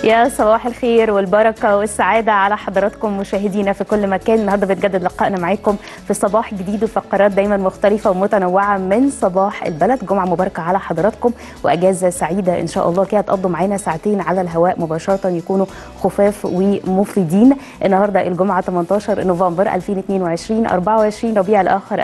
يا صباح الخير والبركة والسعادة على حضراتكم مشاهدينا في كل مكان النهاردة بتجدد لقائنا معاكم في صباح جديد وفقرات دايما مختلفة ومتنوعة من صباح البلد جمعة مباركة على حضراتكم وأجازة سعيدة إن شاء الله كده تقضوا معانا ساعتين على الهواء مباشرة يكونوا خفاف ومفيدين النهاردة الجمعة 18 نوفمبر 2022 24 ربيع الآخر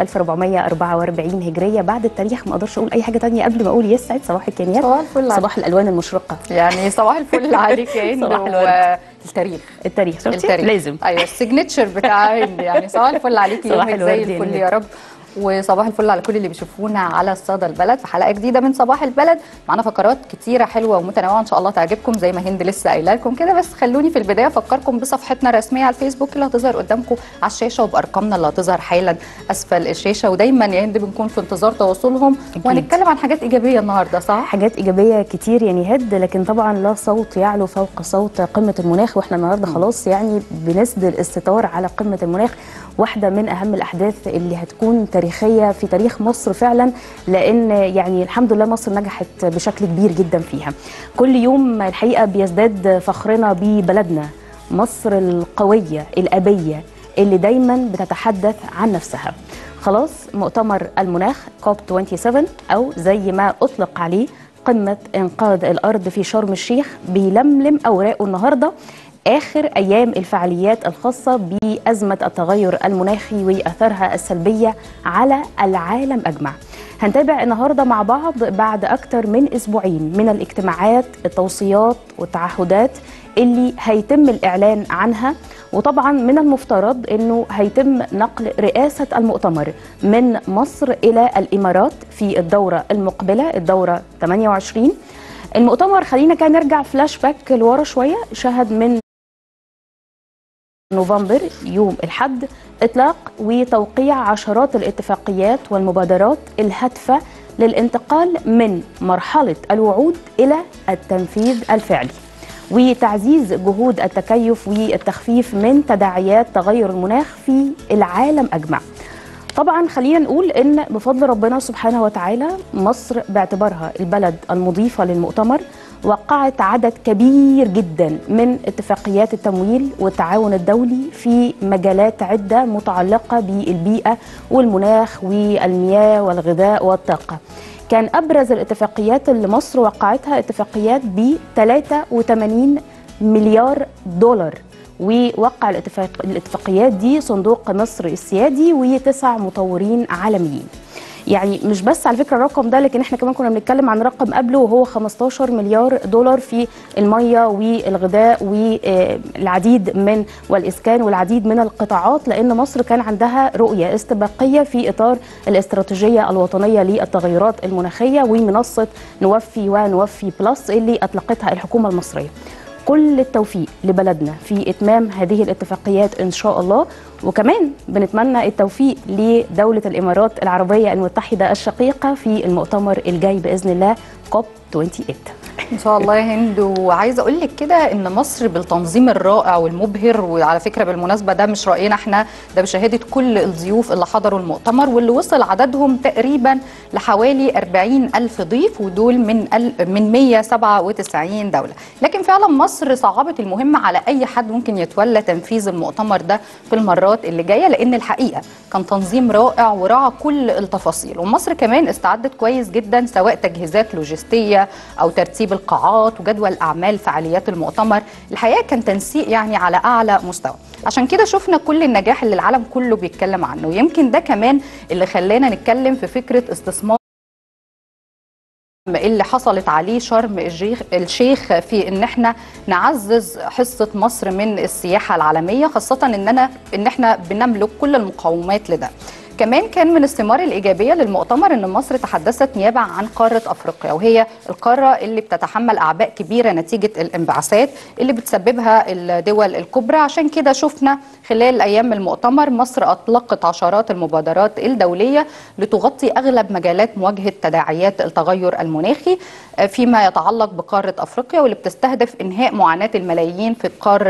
1444 هجرية بعد التاريخ ما أقدرش أقول أي حاجة تانية قبل ما أقول يسعد صباح الكينيات صباح الفل عليك. صباح الألوان المشرقة يعني صباح الفل عليك يا هند صباح الورد. التاريخ التاريخ شفتي التاريخ لازم ايوه السيجنتشر بتاع هند يعني صباح الفل عليكي صباح يومك الورد زي يا الفل هند. يا رب وصباح الفل على كل اللي بيشوفونا على الصدى البلد في حلقه جديده من صباح البلد معانا فقرات كتيره حلوه ومتنوعه ان شاء الله تعجبكم زي ما هند لسه قايله لكم كده بس خلوني في البدايه افكركم بصفحتنا الرسميه على الفيسبوك اللي هتظهر قدامكم على الشاشه وبارقامنا اللي هتظهر حالا اسفل الشاشه ودايما يا هند بنكون في انتظار تواصلهم أكيد. وهنتكلم عن حاجات ايجابيه النهارده صح؟ حاجات ايجابيه كتير يعني هد لكن طبعا لا صوت يعلو فوق صوت قمه المناخ واحنا النهارده خلاص يعني بنسد الستار على قمه المناخ واحده من اهم الاحداث اللي هتكون تاريخيه في تاريخ مصر فعلا لان يعني الحمد لله مصر نجحت بشكل كبير جدا فيها كل يوم الحقيقه بيزداد فخرنا ببلدنا مصر القويه الابيه اللي دايما بتتحدث عن نفسها خلاص مؤتمر المناخ كوب 27 او زي ما اطلق عليه قمه انقاذ الارض في شرم الشيخ بيلملم اوراقه النهارده اخر ايام الفعاليات الخاصه بازمه التغير المناخي واثارها السلبيه على العالم اجمع هنتابع النهارده مع بعض بعد اكثر من اسبوعين من الاجتماعات التوصيات والتعهدات اللي هيتم الاعلان عنها وطبعا من المفترض انه هيتم نقل رئاسه المؤتمر من مصر الى الامارات في الدوره المقبله الدوره 28 المؤتمر خلينا كده نرجع فلاش باك لورا شويه شهد من نوفمبر يوم الحد اطلاق وتوقيع عشرات الاتفاقيات والمبادرات الهادفه للانتقال من مرحله الوعود الى التنفيذ الفعلي وتعزيز جهود التكيف والتخفيف من تداعيات تغير المناخ في العالم اجمع. طبعا خلينا نقول ان بفضل ربنا سبحانه وتعالى مصر باعتبارها البلد المضيفه للمؤتمر وقعت عدد كبير جدا من اتفاقيات التمويل والتعاون الدولي في مجالات عده متعلقه بالبيئه والمناخ والمياه والغذاء والطاقه. كان ابرز الاتفاقيات اللي مصر وقعتها اتفاقيات ب 83 مليار دولار ووقع الاتفاق الاتفاقيات دي صندوق مصر السيادي وتسع مطورين عالميين يعني مش بس على فكره الرقم ده لكن احنا كمان كنا بنتكلم عن رقم قبله وهو 15 مليار دولار في الميه والغذاء والعديد من والاسكان والعديد من القطاعات لان مصر كان عندها رؤيه استباقيه في اطار الاستراتيجيه الوطنيه للتغيرات المناخيه ومنصه نوفي ونوفي بلس اللي اطلقتها الحكومه المصريه. كل التوفيق لبلدنا في اتمام هذه الاتفاقيات ان شاء الله وكمان بنتمنى التوفيق لدوله الامارات العربيه المتحده الشقيقه في المؤتمر الجاي باذن الله كوب 28 ان شاء الله يا هند وعايزه اقول لك كده ان مصر بالتنظيم الرائع والمبهر وعلى فكره بالمناسبه ده مش راينا احنا ده بشهاده كل الضيوف اللي حضروا المؤتمر واللي وصل عددهم تقريبا لحوالي 40 الف ضيف ودول من ال- من 197 دوله لكن فعلا مصر صعبت المهمه على اي حد ممكن يتولى تنفيذ المؤتمر ده في المرات اللي جايه لان الحقيقه كان تنظيم رائع وراعى كل التفاصيل ومصر كمان استعدت كويس جدا سواء تجهيزات لوجستيه او ترتيب القاعات وجدول اعمال فعاليات المؤتمر الحقيقه كان تنسيق يعني على اعلى مستوى عشان كده شفنا كل النجاح اللي العالم كله بيتكلم عنه ويمكن ده كمان اللي خلانا نتكلم في فكره استثمار اللي حصلت عليه شرم الشيخ الشيخ في ان احنا نعزز حصه مصر من السياحه العالميه خاصه اننا ان احنا بنملك كل المقومات لده كمان كان من الثمار الإيجابية للمؤتمر أن مصر تحدثت نيابة عن قارة أفريقيا وهي القارة اللي بتتحمل أعباء كبيرة نتيجة الانبعاثات اللي بتسببها الدول الكبرى عشان كده شفنا خلال أيام المؤتمر مصر أطلقت عشرات المبادرات الدولية لتغطي أغلب مجالات مواجهة تداعيات التغير المناخي فيما يتعلق بقارة أفريقيا واللي بتستهدف إنهاء معاناة الملايين في قارة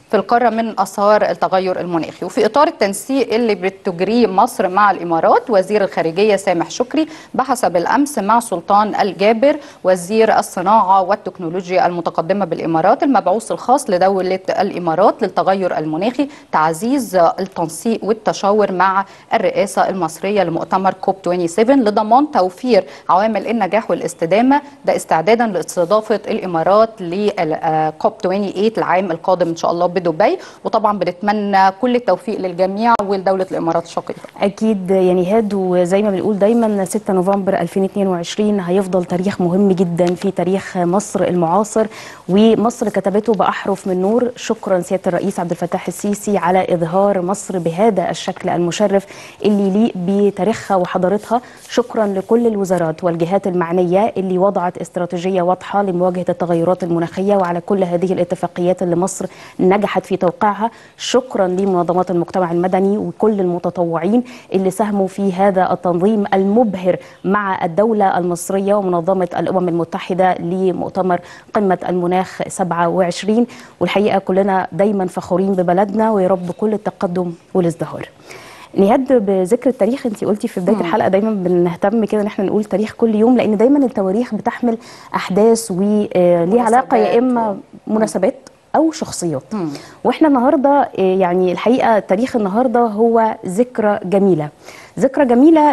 في القارة من أثار التغير المناخي وفي إطار التنسيق اللي بتجريه مصر مع الإمارات وزير الخارجية سامح شكري بحث بالأمس مع سلطان الجابر وزير الصناعة والتكنولوجيا المتقدمة بالإمارات المبعوث الخاص لدولة الإمارات للتغير المناخي تعزيز التنسيق والتشاور مع الرئاسة المصرية لمؤتمر كوب 27 لضمان توفير عوامل النجاح والاستدامة ده استعدادا لاستضافة الإمارات لكوب 28 العام القادم إن شاء الله بدبي وطبعا بنتمنى كل التوفيق للجميع ولدولة الإمارات الشقيقة اكيد يعني هاد وزي ما بنقول دايما 6 نوفمبر 2022 هيفضل تاريخ مهم جدا في تاريخ مصر المعاصر ومصر كتبته باحرف من نور شكرا سياده الرئيس عبد الفتاح السيسي على اظهار مصر بهذا الشكل المشرف اللي يليق بتاريخها وحضارتها شكرا لكل الوزارات والجهات المعنيه اللي وضعت استراتيجيه واضحه لمواجهه التغيرات المناخيه وعلى كل هذه الاتفاقيات اللي مصر نجحت في توقيعها شكرا لمنظمات المجتمع المدني وكل المتطوعين اللي ساهموا في هذا التنظيم المبهر مع الدولة المصرية ومنظمة الأمم المتحدة لمؤتمر قمة المناخ 27 والحقيقة كلنا دايما فخورين ببلدنا ويا رب كل التقدم والازدهار نهاد بذكر التاريخ انت قلتي في بدايه الحلقه دايما بنهتم كده ان احنا نقول تاريخ كل يوم لان دايما التواريخ بتحمل احداث وليها علاقه يا اما مناسبات او شخصيات واحنا النهارده يعني الحقيقه تاريخ النهارده هو ذكرى جميله ذكرى جميله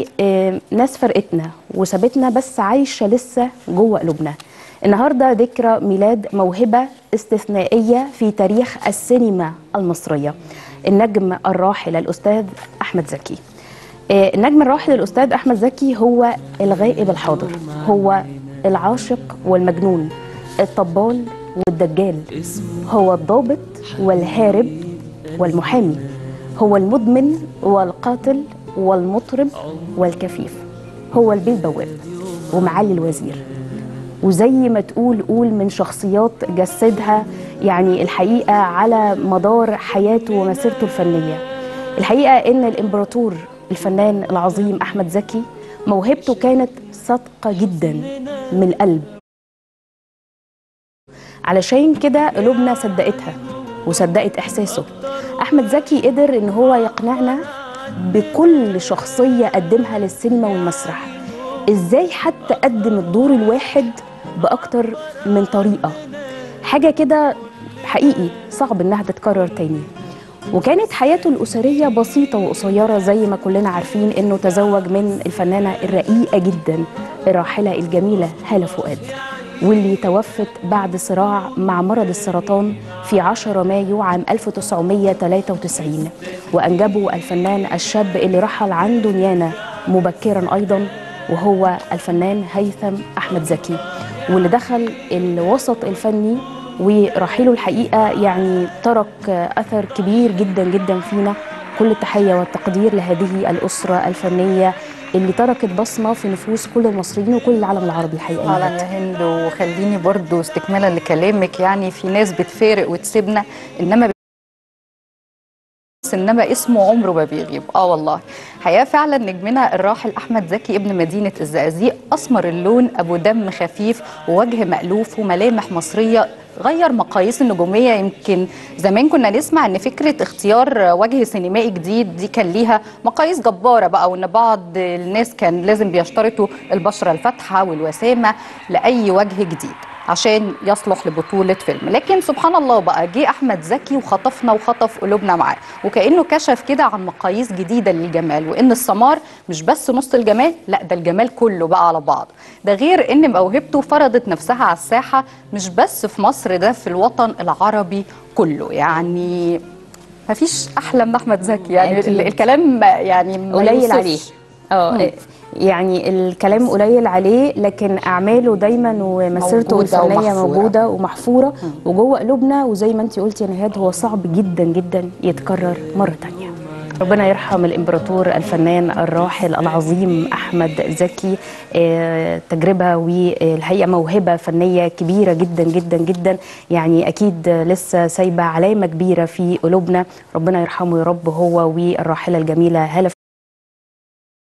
لناس فرقتنا وسابتنا بس عايشه لسه جوه قلوبنا النهارده ذكرى ميلاد موهبه استثنائيه في تاريخ السينما المصريه النجم الراحل الاستاذ احمد زكي النجم الراحل الاستاذ احمد زكي هو الغائب الحاضر هو العاشق والمجنون الطبال والدجال هو الضابط والهارب والمحامي هو المدمن والقاتل والمطرب والكفيف هو البيه البواب ومعالي الوزير وزي ما تقول قول من شخصيات جسدها يعني الحقيقة على مدار حياته ومسيرته الفنية الحقيقة إن الإمبراطور الفنان العظيم أحمد زكي موهبته كانت صادقة جدا من القلب علشان كده قلوبنا صدقتها وصدقت احساسه احمد زكي قدر ان هو يقنعنا بكل شخصيه قدمها للسينما والمسرح ازاي حتى قدم الدور الواحد باكتر من طريقه حاجه كده حقيقي صعب انها تتكرر تاني وكانت حياته الأسرية بسيطة وقصيرة زي ما كلنا عارفين إنه تزوج من الفنانة الرقيقة جدا الراحلة الجميلة هالة فؤاد واللي توفت بعد صراع مع مرض السرطان في 10 مايو عام 1993 وأنجبه الفنان الشاب اللي رحل عن دنيانا مبكرا أيضا وهو الفنان هيثم أحمد زكي واللي دخل الوسط الفني ورحيله الحقيقة يعني ترك أثر كبير جدا جدا فينا كل التحية والتقدير لهذه الأسرة الفنية اللي تركت بصمة في نفوس كل المصريين وكل العالم العربي الحقيقة فعلا يا هند وخليني برضو استكمالا لكلامك يعني في ناس بتفارق وتسيبنا انما انما اسمه عمره ما بيغيب اه والله حقيقه فعلا نجمنا الراحل احمد زكي ابن مدينه الزقازيق اسمر اللون ابو دم خفيف ووجه مالوف وملامح مصريه غير مقاييس النجوميه يمكن زمان كنا نسمع ان فكره اختيار وجه سينمائي جديد دي كان ليها مقاييس جباره بقى وان بعض الناس كان لازم بيشترطوا البشره الفاتحه والوسامه لاي وجه جديد عشان يصلح لبطولة فيلم لكن سبحان الله بقى جه أحمد زكي وخطفنا وخطف قلوبنا معاه وكأنه كشف كده عن مقاييس جديدة للجمال وإن السمار مش بس نص الجمال لا ده الجمال كله بقى على بعض ده غير إن موهبته فرضت نفسها على الساحة مش بس في مصر ده في الوطن العربي كله يعني مفيش أحلى من أحمد زكي يعني أكيد. الكلام يعني ما قليل يوصفش. عليه اه يعني الكلام قليل عليه لكن اعماله دايما ومسيرته موجودة الفنيه ومحفورة. موجوده ومحفوره وجوه قلوبنا وزي ما انت قلتي يا نهاد هو صعب جدا جدا يتكرر مره تانية ربنا يرحم الامبراطور الفنان الراحل العظيم احمد زكي آه، تجربه والحقيقه موهبه فنيه كبيره جدا جدا جدا يعني اكيد لسه سايبه علامه كبيره في قلوبنا ربنا يرحمه يا رب هو والراحله الجميله هاله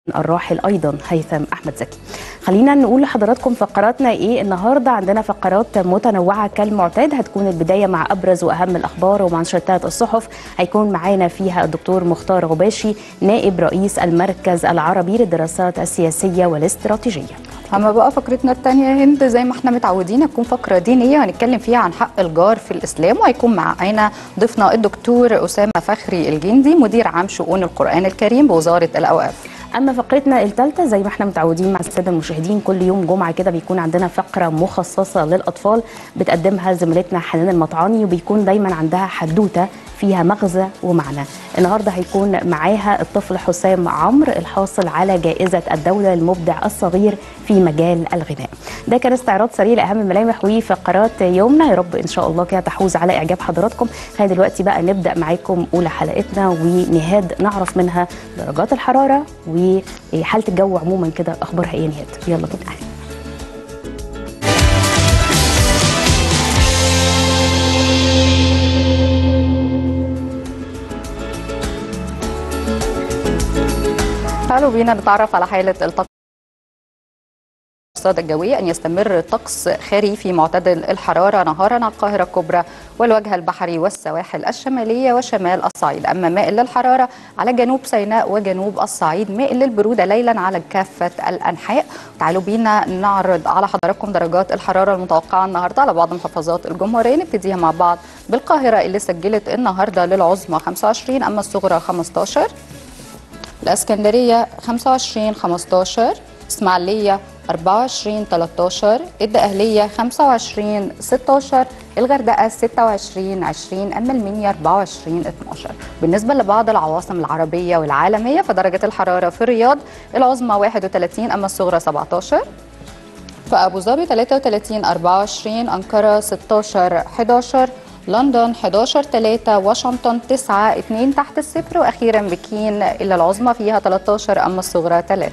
الراحل ايضا هيثم احمد زكي خلينا نقول لحضراتكم فقراتنا ايه النهارده عندنا فقرات متنوعه كالمعتاد هتكون البدايه مع ابرز واهم الاخبار ومنشطات الصحف هيكون معانا فيها الدكتور مختار غباشي نائب رئيس المركز العربي للدراسات السياسيه والاستراتيجيه اما بقى فقرتنا الثانيه هند زي ما احنا متعودين هتكون فقره دينيه هنتكلم فيها عن حق الجار في الاسلام وهيكون معانا ضيفنا الدكتور اسامه فخري الجندي مدير عام شؤون القران الكريم بوزاره الاوقاف اما فقرتنا الثالثه زي ما احنا متعودين مع الساده المشاهدين كل يوم جمعه كده بيكون عندنا فقره مخصصه للاطفال بتقدمها زميلتنا حنان المطعاني وبيكون دايما عندها حدوته فيها مغزى ومعنى النهارده هيكون معاها الطفل حسام عمرو الحاصل على جائزه الدوله المبدع الصغير في مجال الغناء ده كان استعراض سريع لاهم الملامح وفقرات يومنا يا رب ان شاء الله كده تحوز على اعجاب حضراتكم خلينا دلوقتي بقى نبدا معاكم اولى حلقتنا ونهاد نعرف منها درجات الحراره وحاله الجو عموما كده اخبارها ايه نهاد يلا بينا تعالوا بينا نتعرف على حالة الطقس الأرصاد الجوية أن يستمر طقس خريفي معتدل الحرارة نهارا على القاهرة الكبرى والوجه البحري والسواحل الشمالية وشمال الصعيد أما مائل للحرارة على جنوب سيناء وجنوب الصعيد مائل للبرودة ليلا على كافة الأنحاء تعالوا بينا نعرض على حضراتكم درجات الحرارة المتوقعة النهاردة على بعض محافظات الجمهورية نبتديها مع بعض بالقاهرة اللي سجلت النهاردة للعظمى 25 أما الصغرى 15 الاسكندريه 25 15 اسماعيليه 24 13 الدقهليه 25 16 الغردقه 26 20 اما المنيا 24 12 بالنسبه لبعض العواصم العربيه والعالميه فدرجه الحراره في الرياض العظمى 31 اما الصغرى 17 فابو ظبي 33 24 انقره 16 11 لندن 11 3 واشنطن 9 2 تحت الصفر واخيرا بكين الا العظمى فيها 13 اما الصغرى 3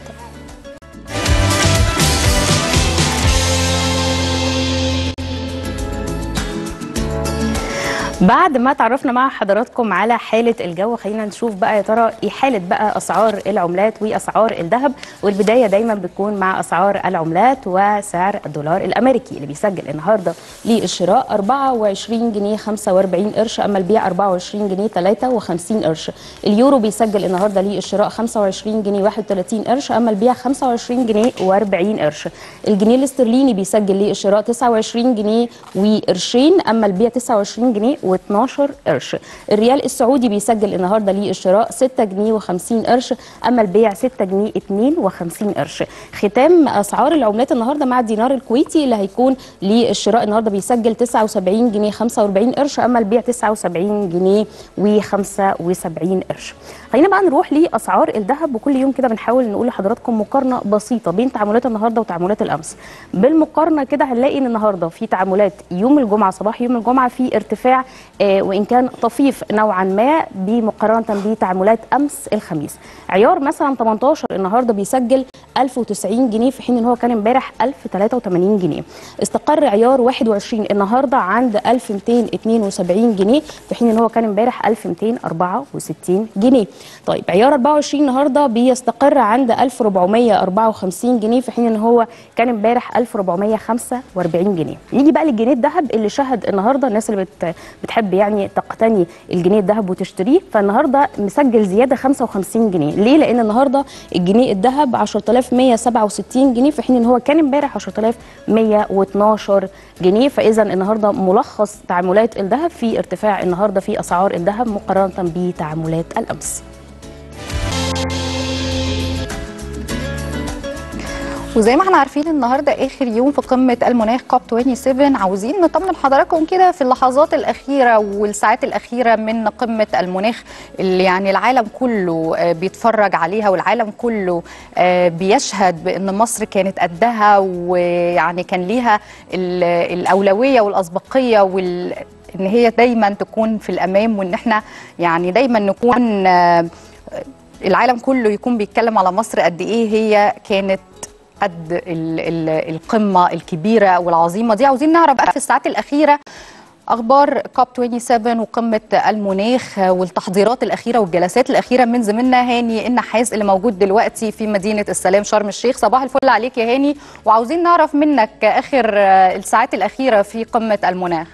بعد ما تعرفنا مع حضراتكم على حالة الجو خلينا نشوف بقى يا ترى ايه حالة بقى أسعار العملات وأسعار الذهب والبداية دايما بتكون مع أسعار العملات وسعر الدولار الأمريكي اللي بيسجل النهاردة للشراء 24 جنيه 45 قرش أما البيع 24 جنيه 53 قرش اليورو بيسجل النهاردة للشراء 25 جنيه 31 قرش أما البيع 25 جنيه و40 قرش الجنيه الاسترليني بيسجل للشراء 29 جنيه وقرشين أما البيع 29 جنيه و12 قرش الريال السعودي بيسجل النهارده للشراء 6 جنيه و50 قرش اما البيع 6 جنيه 52 قرش ختام اسعار العملات النهارده مع الدينار الكويتي اللي هيكون للشراء النهارده بيسجل 79 جنيه 45 قرش اما البيع 79 جنيه و75 قرش خلينا بقى نروح لاسعار الذهب وكل يوم كده بنحاول نقول لحضراتكم مقارنه بسيطه بين تعاملات النهارده وتعاملات الامس بالمقارنه كده هنلاقي ان النهارده في تعاملات يوم الجمعه صباح يوم الجمعه في ارتفاع آه وان كان طفيف نوعا ما بمقارنه بتعاملات امس الخميس عيار مثلا 18 النهارده بيسجل 1090 جنيه في حين ان هو كان امبارح 1083 جنيه استقر عيار 21 النهارده عند 1272 جنيه في حين ان هو كان امبارح 1264 جنيه طيب عيار 24 النهارده بيستقر عند 1454 جنيه في حين ان هو كان امبارح 1445 جنيه نيجي بقى للجنيه الذهب اللي شهد النهارده الناس اللي بت بتحب يعني تقتني الجنيه الذهب وتشتريه فالنهارده مسجل زياده 55 جنيه ليه لان النهارده الجنيه الذهب 10167 جنيه في حين ان هو كان امبارح 10112 جنيه فاذا النهارده ملخص تعاملات الذهب في ارتفاع النهارده في اسعار الذهب مقارنه بتعاملات الامس وزي ما احنا عارفين النهارده اخر يوم في قمه المناخ كوب 27 عاوزين نطمن حضراتكم كده في اللحظات الاخيره والساعات الاخيره من قمه المناخ اللي يعني العالم كله بيتفرج عليها والعالم كله بيشهد بان مصر كانت قدها ويعني كان ليها الاولويه والاسبقيه وال ان هي دايما تكون في الامام وان احنا يعني دايما نكون العالم كله يكون بيتكلم على مصر قد ايه هي كانت قد ال ال القمه الكبيره والعظيمه دي عاوزين نعرف بقى في الساعات الاخيره اخبار كوب 27 وقمه المناخ والتحضيرات الاخيره والجلسات الاخيره من زميلنا هاني النحاس اللي موجود دلوقتي في مدينه السلام شرم الشيخ صباح الفل عليك يا هاني وعاوزين نعرف منك اخر الساعات الاخيره في قمه المناخ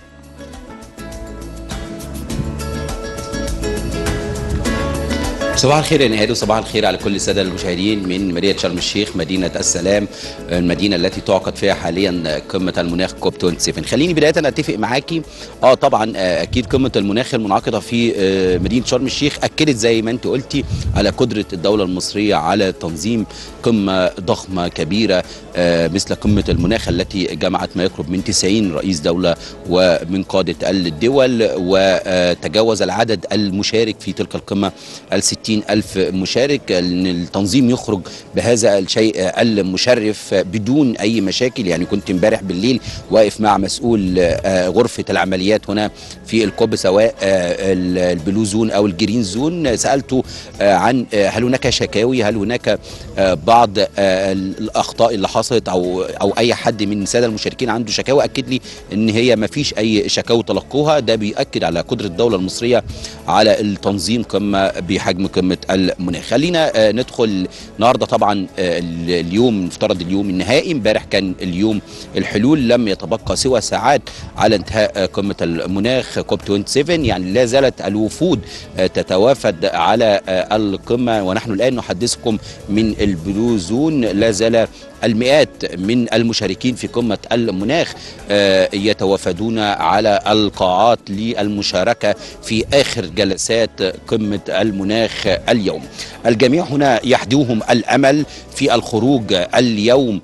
صباح الخير يا نهاد وصباح الخير على كل الساده المشاهدين من مدينه شرم الشيخ مدينه السلام المدينه التي تعقد فيها حاليا قمه المناخ كوب 27 خليني بدايه اتفق معاكي اه طبعا اكيد قمه المناخ المنعقده في مدينه شرم الشيخ اكدت زي ما انت قلتي على قدره الدوله المصريه على تنظيم قمه ضخمه كبيره مثل قمه المناخ التي جمعت ما يقرب من 90 رئيس دوله ومن قاده الدول وتجاوز العدد المشارك في تلك القمه ال 60 ألف مشارك أن التنظيم يخرج بهذا الشيء المشرف بدون أي مشاكل يعني كنت امبارح بالليل واقف مع مسؤول غرفة العمليات هنا في الكوب سواء البلو زون أو الجرين زون سألته عن هل هناك شكاوي هل هناك بعض الأخطاء اللي حصلت أو أو أي حد من السادة المشاركين عنده شكاوى أكد لي أن هي ما فيش أي شكاوى تلقوها ده بيأكد على قدرة الدولة المصرية على التنظيم قمة بحجم قمه المناخ خلينا ندخل النهارده طبعا اليوم مفترض اليوم النهائي امبارح كان اليوم الحلول لم يتبقى سوى ساعات على انتهاء قمه المناخ كوب 27 يعني لا زالت الوفود تتوافد على القمه ونحن الان نحدثكم من البلو زون لا زال المئات من المشاركين في قمة المناخ يتوافدون على القاعات للمشاركة في آخر جلسات قمة المناخ اليوم الجميع هنا يحدوهم الأمل في الخروج اليوم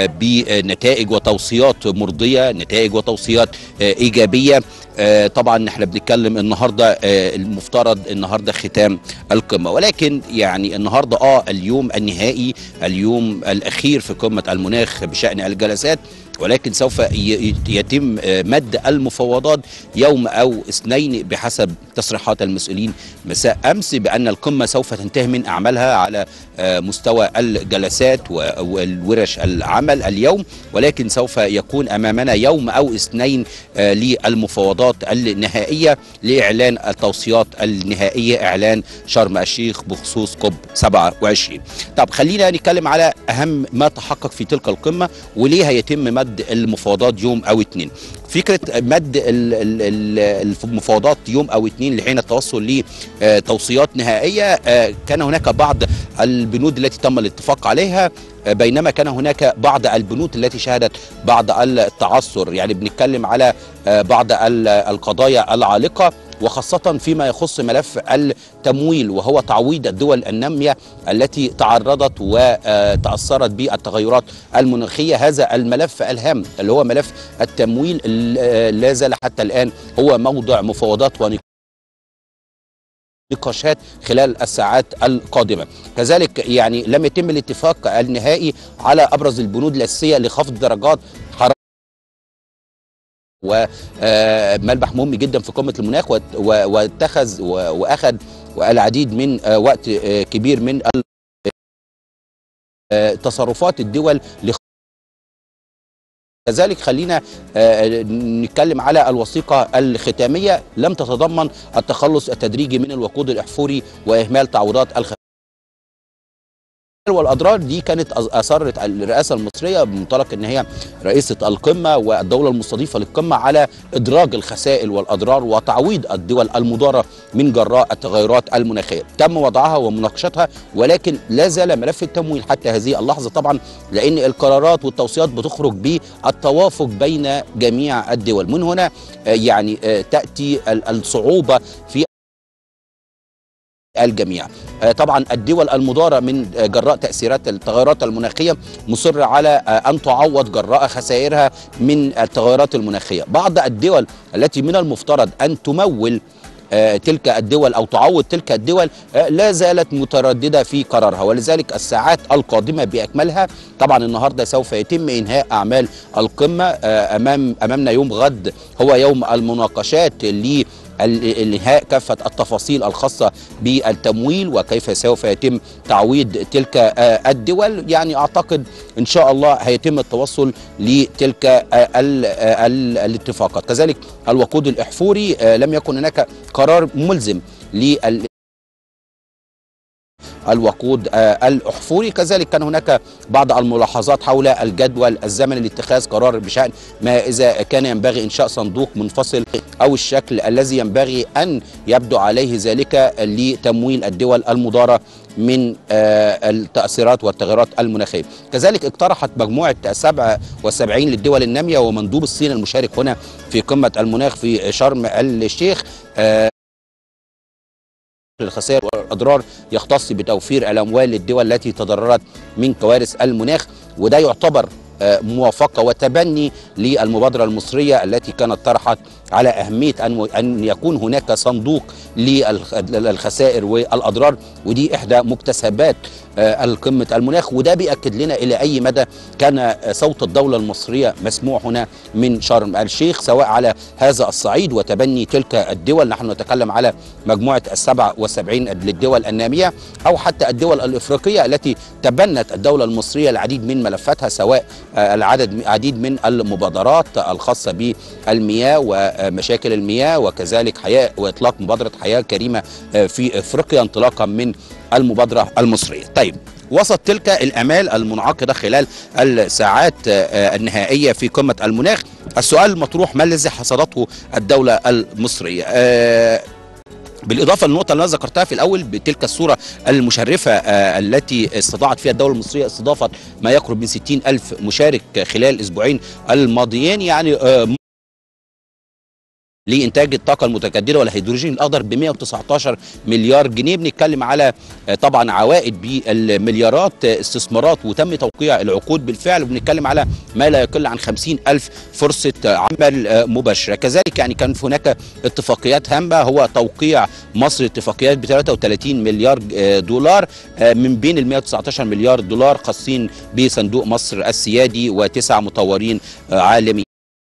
بنتائج وتوصيات مرضية نتائج وتوصيات إيجابية طبعا احنا بنتكلم النهارده المفترض النهارده ختام القمه ولكن يعني النهارده اه اليوم النهائي اليوم الاخير في قمه المناخ بشان الجلسات ولكن سوف يتم مد المفاوضات يوم او اثنين بحسب تصريحات المسؤولين مساء امس بان القمه سوف تنتهي من اعمالها على مستوى الجلسات والورش العمل اليوم ولكن سوف يكون امامنا يوم او اثنين للمفاوضات النهائيه لاعلان التوصيات النهائيه اعلان شرم الشيخ بخصوص كوب 27 طب خلينا نتكلم على اهم ما تحقق في تلك القمه وليه هيتم مد المفاوضات يوم او اثنين فكره مد المفاوضات يوم او اثنين لحين التوصل لتوصيات نهائيه كان هناك بعض البنود التي تم الاتفاق عليها بينما كان هناك بعض البنود التي شهدت بعض التعثر يعني بنتكلم على بعض القضايا العالقه وخاصة فيما يخص ملف التمويل وهو تعويض الدول النامية التي تعرضت وتأثرت بالتغيرات المناخية هذا الملف الهام اللي هو ملف التمويل لا زال حتى الآن هو موضع مفاوضات نقاشات خلال الساعات القادمة كذلك يعني لم يتم الاتفاق النهائي على أبرز البنود الأساسية لخفض درجات حرارة وملمح مهم جدا في قمه المناخ واتخذ واخذ العديد من وقت كبير من تصرفات الدول كذلك خلينا نتكلم على الوثيقة الختامية لم تتضمن التخلص التدريجي من الوقود الأحفوري وإهمال تعويضات الخ... والاضرار دي كانت اصرت الرئاسه المصريه بمنطلق ان هي رئيسه القمه والدوله المستضيفه للقمه على ادراج الخسائر والاضرار وتعويض الدول المضاره من جراء التغيرات المناخيه تم وضعها ومناقشتها ولكن لا زال ملف التمويل حتى هذه اللحظه طبعا لان القرارات والتوصيات بتخرج بالتوافق بين جميع الدول من هنا يعني تاتي الصعوبه في الجميع طبعا الدول المضاره من جراء تاثيرات التغيرات المناخيه مصره على ان تعوض جراء خسائرها من التغيرات المناخيه بعض الدول التي من المفترض ان تمول تلك الدول او تعوض تلك الدول لا زالت متردده في قرارها ولذلك الساعات القادمه باكملها طبعا النهارده سوف يتم انهاء اعمال القمه امام امامنا يوم غد هو يوم المناقشات ل الانهاء كافه التفاصيل الخاصه بالتمويل وكيف سوف يتم تعويض تلك الدول يعني اعتقد ان شاء الله هيتم التوصل لتلك ال ال الاتفاقات كذلك الوقود الاحفوري لم يكن هناك قرار ملزم لل الوقود الاحفوري كذلك كان هناك بعض الملاحظات حول الجدول الزمني لاتخاذ قرار بشان ما اذا كان ينبغي انشاء صندوق منفصل او الشكل الذي ينبغي ان يبدو عليه ذلك لتمويل الدول المضاره من التأثيرات والتغيرات المناخية كذلك اقترحت مجموعة 77 للدول النامية ومندوب الصين المشارك هنا في قمة المناخ في شرم الشيخ الخسائر والاضرار يختص بتوفير الاموال للدول التي تضررت من كوارث المناخ وده يعتبر موافقه وتبني للمبادره المصريه التي كانت طرحت على اهميه ان ان يكون هناك صندوق للخسائر والاضرار ودي احدى مكتسبات القمه المناخ وده بياكد لنا الى اي مدى كان صوت الدوله المصريه مسموع هنا من شرم الشيخ سواء على هذا الصعيد وتبني تلك الدول نحن نتكلم على مجموعه ال 77 للدول الناميه او حتى الدول الافريقيه التي تبنت الدوله المصريه العديد من ملفاتها سواء العدد العديد من المبادرات الخاصه بالمياه ومشاكل المياه وكذلك حياه واطلاق مبادره حياه كريمه في افريقيا انطلاقا من المبادره المصريه. طيب وسط تلك الامال المنعقده خلال الساعات النهائيه في قمه المناخ السؤال المطروح ما الذي حصدته الدوله المصريه؟ بالإضافة للنقطة اللي أنا ذكرتها في الأول بتلك الصورة المشرفة آه التي استطاعت فيها الدولة المصرية استضافة ما يقرب من 60 ألف مشارك خلال الأسبوعين الماضيين يعني آه لإنتاج الطاقة المتجددة والهيدروجين الأخضر ب 119 مليار جنيه بنتكلم على طبعا عوائد بالمليارات استثمارات وتم توقيع العقود بالفعل وبنتكلم على ما لا يقل عن 50 ألف فرصة عمل مباشرة كذلك يعني كان هناك اتفاقيات هامة هو توقيع مصر اتفاقيات ب 33 مليار دولار من بين ال 119 مليار دولار خاصين بصندوق مصر السيادي وتسع مطورين عالميين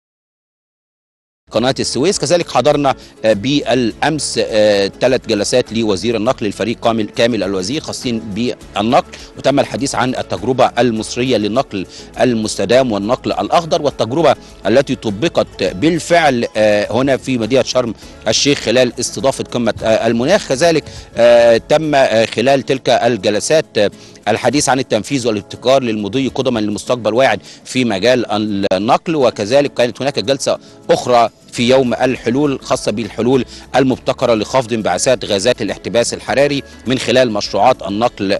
قناة السويس كذلك حضرنا بالأمس ثلاث جلسات لوزير النقل الفريق كامل كامل الوزير خاصين بالنقل وتم الحديث عن التجربة المصرية للنقل المستدام والنقل الأخضر والتجربة التي طبقت بالفعل هنا في مدينة شرم الشيخ خلال استضافة قمة المناخ كذلك تم خلال تلك الجلسات الحديث عن التنفيذ والابتكار للمضي قدما للمستقبل واعد في مجال النقل وكذلك كانت هناك جلسة أخرى في يوم الحلول خاصة بالحلول المبتكرة لخفض انبعاثات غازات الاحتباس الحراري من خلال مشروعات النقل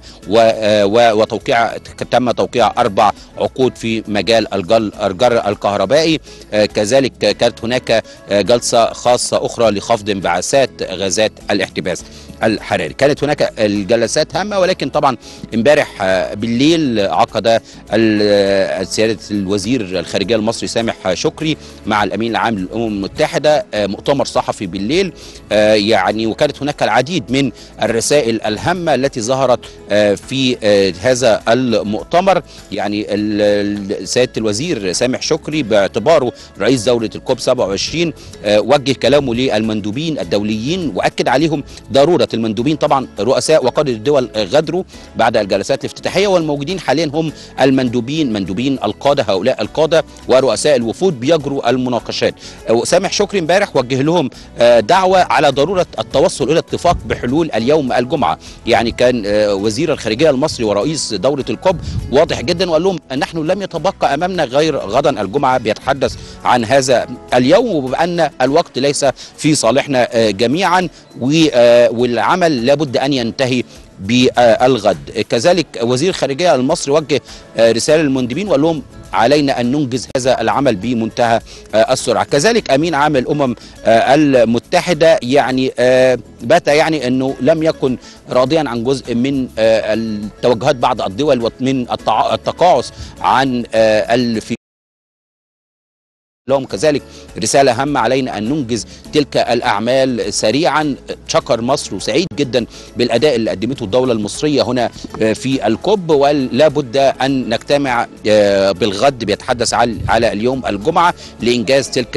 وتوقيع تم توقيع أربع عقود في مجال الجر الكهربائي كذلك كانت هناك جلسة خاصة أخرى لخفض انبعاثات غازات الاحتباس الحراري كانت هناك الجلسات هامة ولكن طبعا امبارح بالليل عقد سيادة الوزير الخارجية المصري سامح شكري مع الأمين العام للأمم المتحدة مؤتمر صحفي بالليل يعني وكانت هناك العديد من الرسائل الهامة التي ظهرت في هذا المؤتمر يعني سيادة الوزير سامح شكري باعتباره رئيس دولة الكوب 27 وجه كلامه للمندوبين الدوليين وأكد عليهم ضرورة المندوبين طبعا رؤساء وقادة الدول غادروا بعد الجلسات الافتتاحية والموجودين حاليا هم المندوبين مندوبين القادة هؤلاء القادة ورؤساء الوفود بيجروا المناقشات سامح شكري امبارح وجه لهم دعوة على ضرورة التوصل إلى اتفاق بحلول اليوم الجمعة يعني كان وزير الخارجية المصري ورئيس دولة الكوب واضح جدا وقال لهم نحن لم يتبقى أمامنا غير غدا الجمعة بيتحدث عن هذا اليوم وبأن الوقت ليس في صالحنا جميعا والعمل لابد أن ينتهي بالغد كذلك وزير الخارجية المصري وجه رسالة للمندوبين وقال لهم علينا أن ننجز هذا العمل بمنتهى السرعة كذلك أمين عام الأمم المتحدة يعني بات يعني أنه لم يكن راضيا عن جزء من توجهات بعض الدول من التقاعس عن في لهم كذلك رسالة هامة علينا أن ننجز تلك الأعمال سريعا شكر مصر وسعيد جدا بالأداء اللي قدمته الدولة المصرية هنا في الكوب ولا بد أن نجتمع بالغد بيتحدث على اليوم الجمعة لإنجاز تلك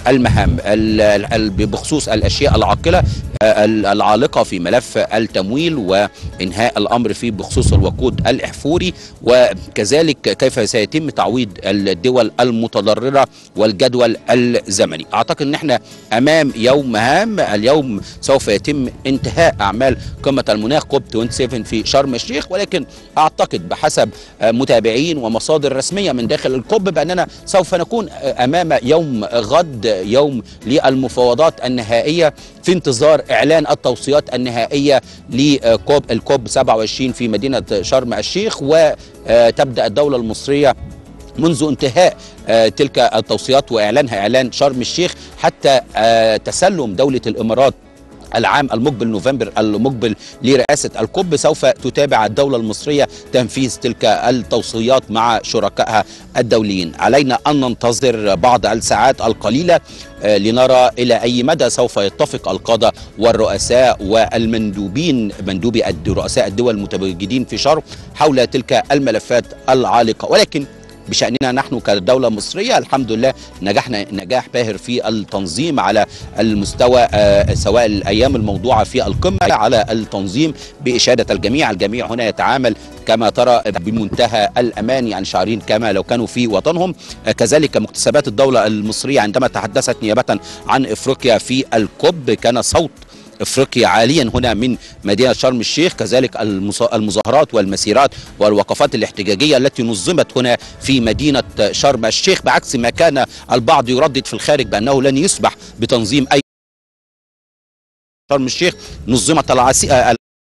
المهام ال- ال- بخصوص الاشياء العاقله آه، ال- العالقه في ملف التمويل وانهاء الامر فيه بخصوص الوقود الاحفوري وكذلك كيف سيتم تعويض الدول المتضرره والجدول الزمني اعتقد ان احنا امام يوم هام اليوم سوف يتم انتهاء اعمال قمه المناخ كوب 27 في شرم الشيخ ولكن اعتقد بحسب آه، متابعين ومصادر رسميه من داخل الكوب باننا سوف نكون آه، امام يوم غد يوم للمفاوضات النهائيه في انتظار اعلان التوصيات النهائيه لكوب الكوب 27 في مدينه شرم الشيخ وتبدا الدوله المصريه منذ انتهاء آه، تلك التوصيات واعلانها اعلان شرم الشيخ حتى آه، تسلم دوله الامارات العام المقبل نوفمبر المقبل لرئاسة الكوب سوف تتابع الدولة المصرية تنفيذ تلك التوصيات مع شركائها الدوليين علينا أن ننتظر بعض الساعات القليلة آه، لنرى إلى أي مدى سوف يتفق القادة والرؤساء والمندوبين مندوبي الد- رؤساء الدول المتواجدين في شرم حول تلك الملفات العالقة ولكن بشأننا نحن كدولة مصرية الحمد لله نجحنا نجاح باهر في التنظيم على المستوى آه، سواء الأيام الموضوعة في القمة على التنظيم بإشادة الجميع الجميع هنا يتعامل كما ترى بمنتهى الأمان يعني شعرين كما لو كانوا في وطنهم آه، كذلك مكتسبات الدولة المصرية عندما تحدثت نيابة عن إفريقيا في الكوب كان صوت افريقيا عاليا هنا من مدينه شرم الشيخ كذلك المص- المظاهرات والمسيرات والوقفات الاحتجاجيه التي نظمت هنا في مدينه شرم الشيخ بعكس ما كان البعض يردد في الخارج بانه لن يسمح بتنظيم اي شرم الشيخ نظمت العسي...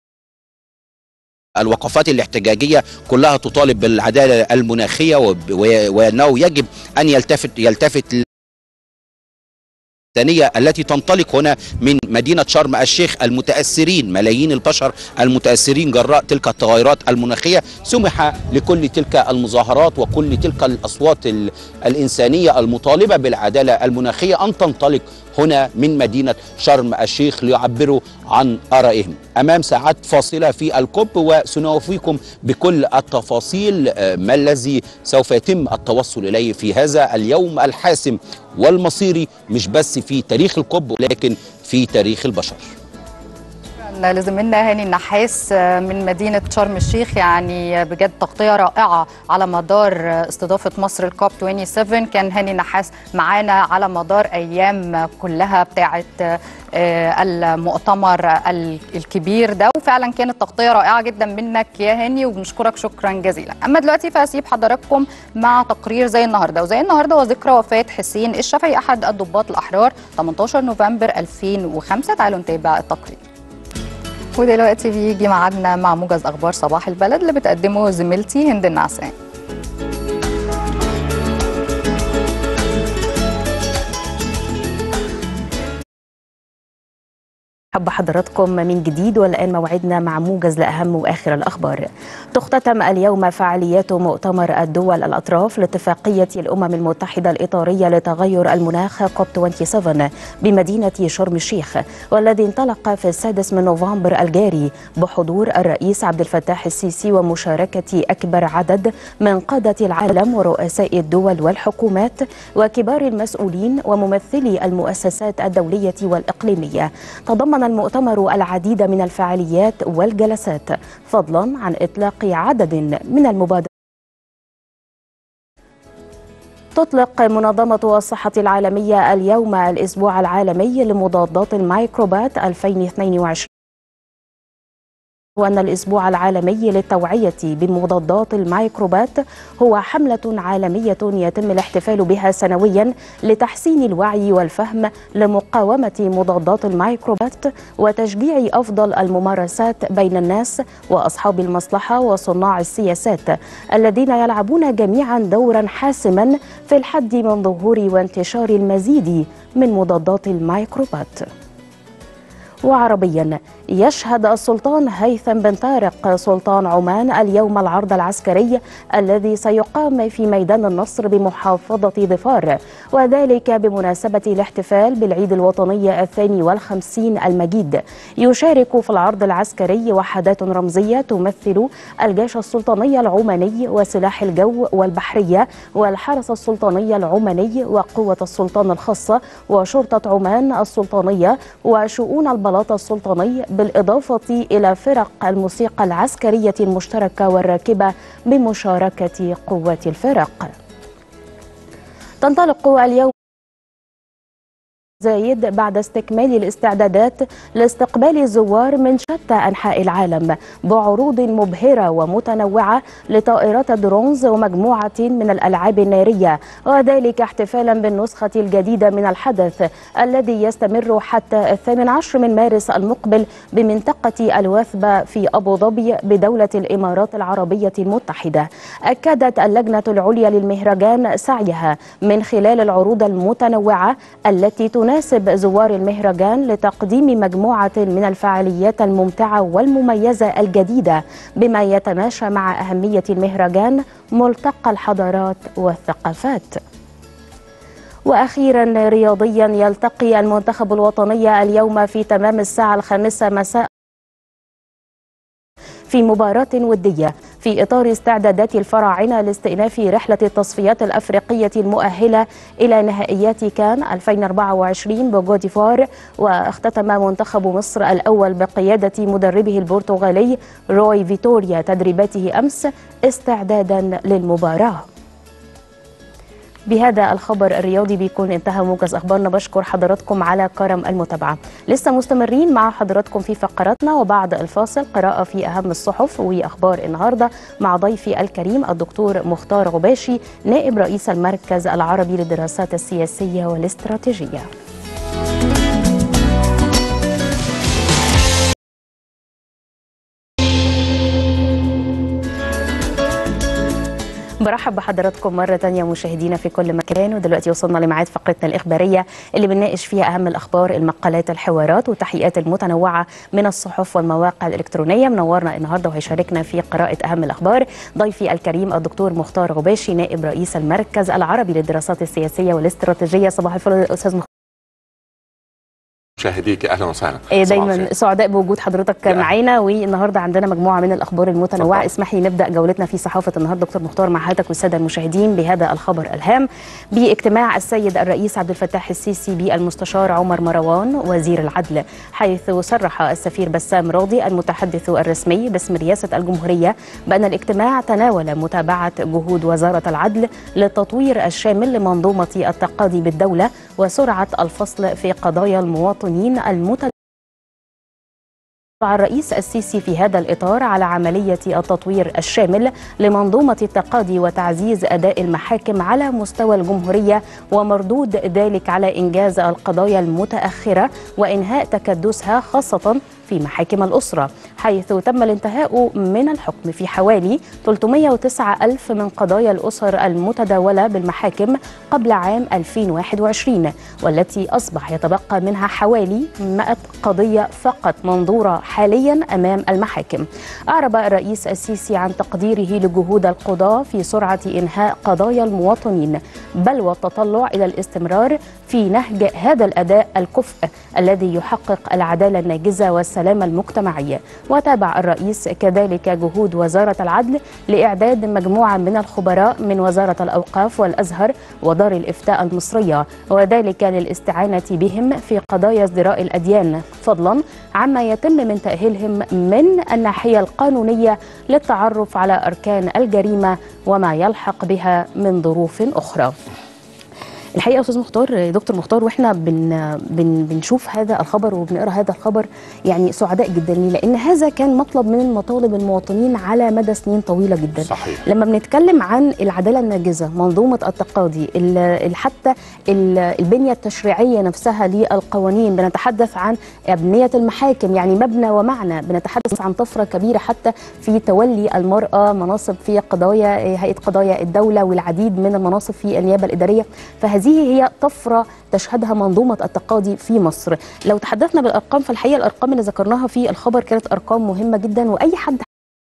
الوقفات الاحتجاجيه كلها تطالب بالعداله المناخيه وب- و- وانه يجب ان يلتفت يلتفت الثانية التي تنطلق هنا من مدينة شرم الشيخ المتأثرين ملايين البشر المتأثرين جراء تلك التغيرات المناخية سمح لكل تلك المظاهرات وكل تلك الأصوات ال- الإنسانية المطالبة بالعدالة المناخية أن تنطلق هنا من مدينة شرم الشيخ ليعبروا عن آرائهم أمام ساعات فاصلة في الكوب وسنوفيكم بكل التفاصيل آه، ما الذي سوف يتم التوصل إليه في هذا اليوم الحاسم والمصيري مش بس في تاريخ الكوب ولكن في تاريخ البشر شكراً لزميلنا هاني النحاس من مدينة شرم الشيخ يعني بجد تغطية رائعة على مدار استضافة مصر الكوب 27 كان هاني النحاس معانا على مدار أيام كلها بتاعة آه، المؤتمر ال- الكبير ده وفعلا كانت تغطية رائعة جدا منك يا هاني وبنشكرك شكرا جزيلا أما دلوقتي فأسيب حضراتكم مع تقرير زي النهاردة وزي النهاردة وذكرى وفاة حسين الشافعي أحد الضباط الأحرار 18 نوفمبر 2005 تعالوا نتابع التقرير ودلوقتي بيجي ميعادنا مع موجز اخبار صباح البلد اللي بتقدمه زميلتي هند النعسان حب حضراتكم من جديد والآن موعدنا مع موجز لأهم وآخر الأخبار تختتم اليوم فعاليات مؤتمر الدول الأطراف لاتفاقية الأمم المتحدة الإطارية لتغير المناخ كوب 27 بمدينة شرم الشيخ والذي انطلق في السادس من نوفمبر الجاري بحضور الرئيس عبد الفتاح السيسي ومشاركة أكبر عدد من قادة العالم ورؤساء الدول والحكومات وكبار المسؤولين وممثلي المؤسسات الدولية والإقليمية تضمن المؤتمر العديد من الفعاليات والجلسات فضلا عن إطلاق عدد من المبادرات تطلق منظمة الصحة العالمية اليوم الأسبوع العالمي لمضادات الميكروبات 2022 وأن الأسبوع العالمي للتوعية بمضادات الميكروبات هو حملة عالمية يتم الاحتفال بها سنويا لتحسين الوعي والفهم لمقاومة مضادات الميكروبات وتشجيع أفضل الممارسات بين الناس وأصحاب المصلحة وصناع السياسات الذين يلعبون جميعا دورا حاسما في الحد من ظهور وانتشار المزيد من مضادات الميكروبات وعربيا يشهد السلطان هيثم بن طارق سلطان عمان اليوم العرض العسكري الذي سيقام في ميدان النصر بمحافظة ظفار وذلك بمناسبة الاحتفال بالعيد الوطني الثاني والخمسين المجيد يشارك في العرض العسكري وحدات رمزية تمثل الجيش السلطاني العماني وسلاح الجو والبحرية والحرس السلطاني العماني وقوة السلطان الخاصة وشرطة عمان السلطانية وشؤون البلاط السلطاني بالإضافة إلى فرق الموسيقى العسكرية المشتركة والراكبة بمشاركة قوات الفرق تنطلق اليوم زايد بعد استكمال الاستعدادات لاستقبال الزوار من شتى انحاء العالم بعروض مبهره ومتنوعه لطائرات درونز ومجموعه من الالعاب الناريه وذلك احتفالا بالنسخه الجديده من الحدث الذي يستمر حتى الثامن عشر من مارس المقبل بمنطقه الوثبه في ابو ظبي بدوله الامارات العربيه المتحده اكدت اللجنه العليا للمهرجان سعيها من خلال العروض المتنوعه التي تناسب زوار المهرجان لتقديم مجموعة من الفعاليات الممتعة والمميزة الجديدة بما يتماشى مع أهمية المهرجان ملتقى الحضارات والثقافات واخيرا رياضيا يلتقي المنتخب الوطني اليوم في تمام الساعه الخامسه مساء في مباراة ودية في إطار استعدادات الفراعنة لاستئناف رحلة التصفيات الأفريقية المؤهلة إلى نهائيات كان 2024 بوغوديفوار واختتم منتخب مصر الأول بقيادة مدربه البرتغالي روي فيتوريا تدريباته أمس استعدادا للمباراة بهذا الخبر الرياضي بيكون انتهى موجز اخبارنا بشكر حضراتكم على كرم المتابعه لسه مستمرين مع حضراتكم في فقراتنا وبعد الفاصل قراءه في اهم الصحف واخبار النهارده مع ضيفي الكريم الدكتور مختار غباشي نائب رئيس المركز العربي للدراسات السياسيه والاستراتيجيه برحب بحضراتكم مرة تانية مشاهدينا في كل مكان ودلوقتي وصلنا لميعاد فقرتنا الإخبارية اللي بنناقش فيها أهم الأخبار المقالات الحوارات والتحقيقات المتنوعة من الصحف والمواقع الإلكترونية منورنا النهاردة وهيشاركنا في قراءة أهم الأخبار ضيفي الكريم الدكتور مختار غباشي نائب رئيس المركز العربي للدراسات السياسية والاستراتيجية صباح الفل أستاذ مختار مشاهديك اهلا وسهلا إيه صباح دايما الخير. سعداء بوجود حضرتك يا. معانا والنهارده عندنا مجموعه من الاخبار المتنوعه اتفضل. اسمح لي نبدا جولتنا في صحافه النهارده دكتور مختار مع حضرتك والساده المشاهدين بهذا الخبر الهام باجتماع السيد الرئيس عبد الفتاح السيسي بالمستشار عمر مروان وزير العدل حيث صرح السفير بسام راضي المتحدث الرسمي باسم رئاسه الجمهوريه بان الاجتماع تناول متابعه جهود وزاره العدل للتطوير الشامل لمنظومه التقاضي بالدوله وسرعه الفصل في قضايا المواطنين المتداولة الرئيس السيسي في هذا الإطار على عملية التطوير الشامل لمنظومة التقاضي وتعزيز أداء المحاكم على مستوى الجمهورية ومردود ذلك على إنجاز القضايا المتأخرة وإنهاء تكدسها خاصة في محاكم الأسرة حيث تم الانتهاء من الحكم في حوالي 309 ألف من قضايا الأسر المتداولة بالمحاكم قبل عام 2021 والتي أصبح يتبقى منها حوالي 100 قضية فقط منظورة حاليا أمام المحاكم أعرب الرئيس السيسي عن تقديره لجهود القضاة في سرعة إنهاء قضايا المواطنين بل والتطلع إلى الاستمرار في نهج هذا الأداء الكفء الذي يحقق العدالة الناجزة والسلام المجتمعي وتابع الرئيس كذلك جهود وزارة العدل لإعداد مجموعة من الخبراء من وزارة الأوقاف والأزهر ودار الإفتاء المصرية وذلك للاستعانة بهم في قضايا ازدراء الأديان فضلا عما يتم من تأهيلهم من الناحية القانونية للتعرف على أركان الجريمة وما يلحق بها من ظروف أخرى الحقيقه استاذ مختار دكتور مختار واحنا بن بن بنشوف هذا الخبر وبنقرا هذا الخبر يعني سعداء جدا ليه؟ لان هذا كان مطلب من مطالب المواطنين على مدى سنين طويله جدا صحيح لما بنتكلم عن العداله الناجزه منظومه التقاضي ال- ال- حتى ال- البنيه التشريعيه نفسها للقوانين بنتحدث عن ابنيه المحاكم يعني مبنى ومعنى بنتحدث عن طفره كبيره حتى في تولي المراه مناصب في قضايا هيئه قضايا الدوله والعديد من المناصب في النيابه الاداريه فهذه هذه هي طفره تشهدها منظومه التقاضي في مصر لو تحدثنا بالارقام فالحقيقه الارقام اللي ذكرناها في الخبر كانت ارقام مهمه جدا واي حد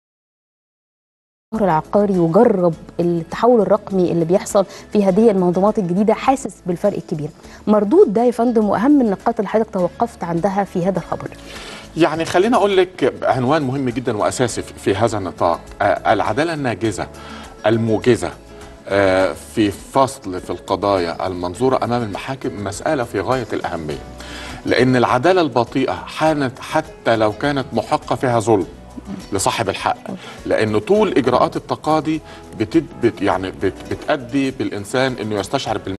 الشهر العقاري وجرب التحول الرقمي اللي بيحصل في هذه المنظومات الجديده حاسس بالفرق الكبير مردود ده يا فندم واهم النقاط اللي حضرتك توقفت عندها في هذا الخبر يعني خليني اقول لك عنوان مهم جدا واساسي في- في هذا النطاق آه، العداله الناجزه الموجزه آه، في فصل في القضايا المنظوره امام المحاكم مساله في غايه الاهميه لان العداله البطيئه حانت حتى لو كانت محقه فيها ظلم لصاحب الحق لانه طول اجراءات التقاضي بتثبت يعني بت بتادي بالانسان انه يستشعر بال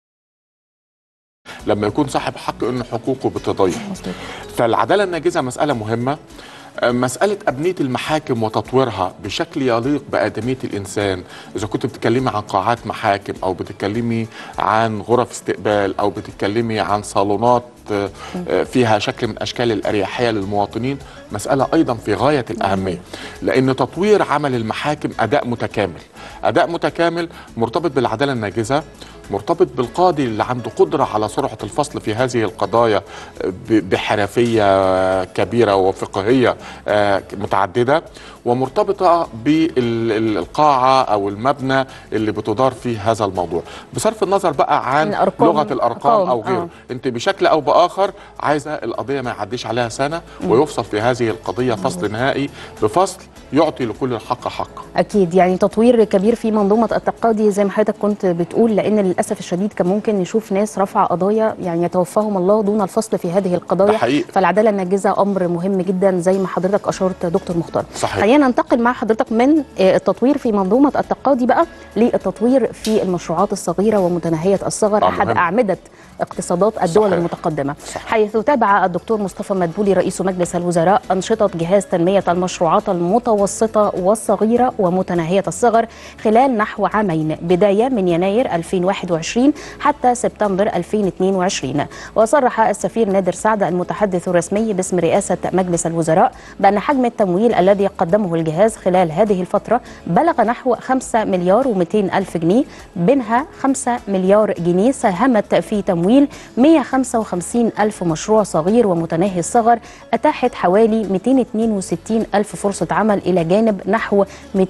لما يكون صاحب حق انه حقوقه بتضيع فالعداله الناجزه مساله مهمه آه، مسألة أبنية المحاكم وتطويرها بشكل يليق بآدمية الإنسان إذا كنت بتتكلمي عن قاعات محاكم أو بتتكلمي عن غرف استقبال أو بتتكلمي عن صالونات آه، آه، فيها شكل من أشكال الأريحية للمواطنين مسألة أيضا في غاية الأهمية لأن تطوير عمل المحاكم أداء متكامل أداء متكامل مرتبط بالعدالة الناجزة مرتبط بالقاضي اللي عنده قدرة على سرعة الفصل في هذه القضايا ب- بحرفية كبيرة وفقهية آه، متعددة ومرتبطة بالقاعة أو المبنى اللي بتدار فيه هذا الموضوع بصرف النظر بقى عن الأرقام- لغة الأرقام أو أرقام، غيره آه. انت بشكل او باخر عايزه القضيه ما يعديش عليها سنه ويفصل في هذه القضيه فصل نهائي بفصل يعطي لكل الحق حقه اكيد يعني تطوير كبير في منظومه التقاضي زي ما حضرتك كنت بتقول لان للاسف الشديد كان ممكن نشوف ناس رفع قضايا يعني يتوفاهم الله دون الفصل في هذه القضايا ده حقيقي. فالعداله الناجزه امر مهم جدا زي ما حضرتك اشرت دكتور مختار صحيح. خلينا ننتقل مع حضرتك من آه، التطوير في منظومه التقاضي بقى للتطوير في المشروعات الصغيره ومتناهيه الصغر آه، احد مهم. اعمده اقتصادات الدول صحيح. المتقدمه صحيح. حيث تابع الدكتور مصطفى مدبولي رئيس مجلس الوزراء أنشطة جهاز تنمية المشروعات المتوسطة والصغيرة ومتناهية الصغر خلال نحو عامين بداية من يناير 2021 حتى سبتمبر 2022 وصرح السفير نادر سعد المتحدث الرسمي باسم رئاسة مجلس الوزراء بأن حجم التمويل الذي قدمه الجهاز خلال هذه الفترة بلغ نحو 5 مليار و200 ألف جنيه منها 5 مليار جنيه ساهمت في تمويل 155 ألف مشروع صغير ومتناهي الصغر أتاحت حوالي 262 ألف فرصة عمل إلى جانب نحو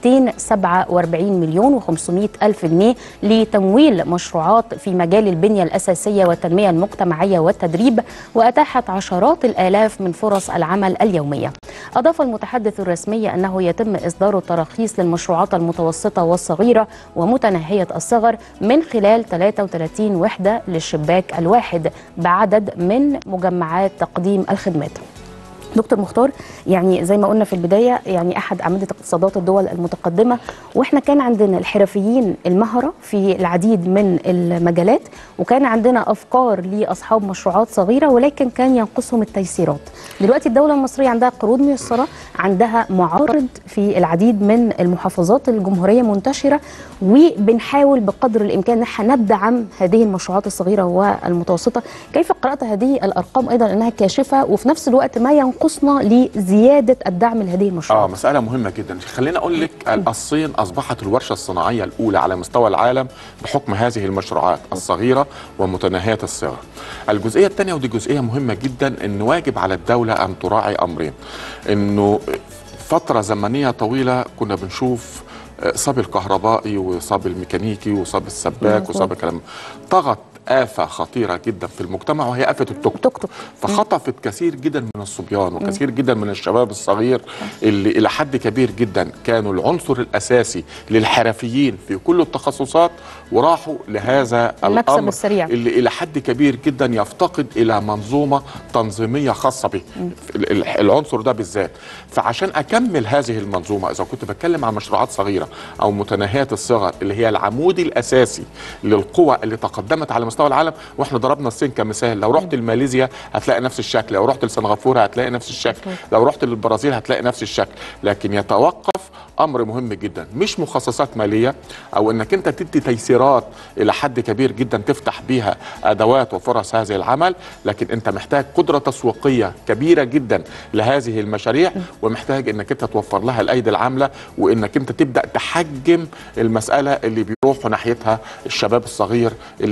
247 مليون و500 ألف جنيه لتمويل مشروعات في مجال البنية الأساسية والتنمية المجتمعية والتدريب وأتاحت عشرات الآلاف من فرص العمل اليومية أضاف المتحدث الرسمي أنه يتم إصدار التراخيص للمشروعات المتوسطة والصغيرة ومتناهية الصغر من خلال 33 وحدة للشباك الواحد بعدد من مجمعات تقديم الخدمات دكتور مختار يعني زي ما قلنا في البدايه يعني احد اعمده اقتصادات الدول المتقدمه واحنا كان عندنا الحرفيين المهره في العديد من المجالات وكان عندنا افكار لاصحاب مشروعات صغيره ولكن كان ينقصهم التيسيرات دلوقتي الدوله المصريه عندها قروض ميسره عندها معارض في العديد من المحافظات الجمهوريه منتشره وبنحاول بقدر الامكان ان احنا ندعم هذه المشروعات الصغيره والمتوسطه كيف قرات هذه الارقام ايضا انها كاشفه وفي نفس الوقت ما ينقصنا لزياده الدعم لهذه اه المشروعات مسألة مهمة جدا خليني أقول لك الصين أصبحت الورشة الصناعية الأولى على مستوى العالم بحكم هذه المشروعات الصغيرة ومتناهية الصغر الجزئية الثانية ودي جزئية مهمة جدا أن واجب على الدولة أن تراعي أمرين أنه فترة زمنية طويلة كنا بنشوف صاب الكهربائي وصاب الميكانيكي وصاب السباك مظبوط. وصاب الكلام طغت آفة خطيرة جدا في المجتمع وهي آفة التوك توك توك فخطفت كثير جدا من الصبيان وكثير جدا من الشباب الصغير اللي الى حد كبير جدا كانوا العنصر الاساسي للحرفيين في كل التخصصات وراحوا لهذا المكسب الامر السريع. اللي الى حد كبير جدا يفتقد الى منظومه تنظيميه خاصه به ال- ال- العنصر ده بالذات فعشان اكمل هذه المنظومه اذا كنت بتكلم عن مشروعات صغيره او متناهيه الصغر اللي هي العمود الاساسي للقوى اللي تقدمت على مستوى العالم واحنا ضربنا الصين كمثال لو رحت لماليزيا هتلاقي نفس الشكل لو رحت لسنغافوره هتلاقي نفس الشكل لو رحت للبرازيل هتلاقي نفس الشكل لكن يتوقف امر مهم جدا مش مخصصات ماليه او انك انت تدي تيسيرات الى حد كبير جدا تفتح بيها ادوات وفرص هذه العمل لكن انت محتاج قدره تسويقيه كبيره جدا لهذه المشاريع ومحتاج انك انت توفر لها الايدي العامله وانك انت تبدا تحجم المساله اللي بيروحوا ناحيتها الشباب الصغير اللي الى حد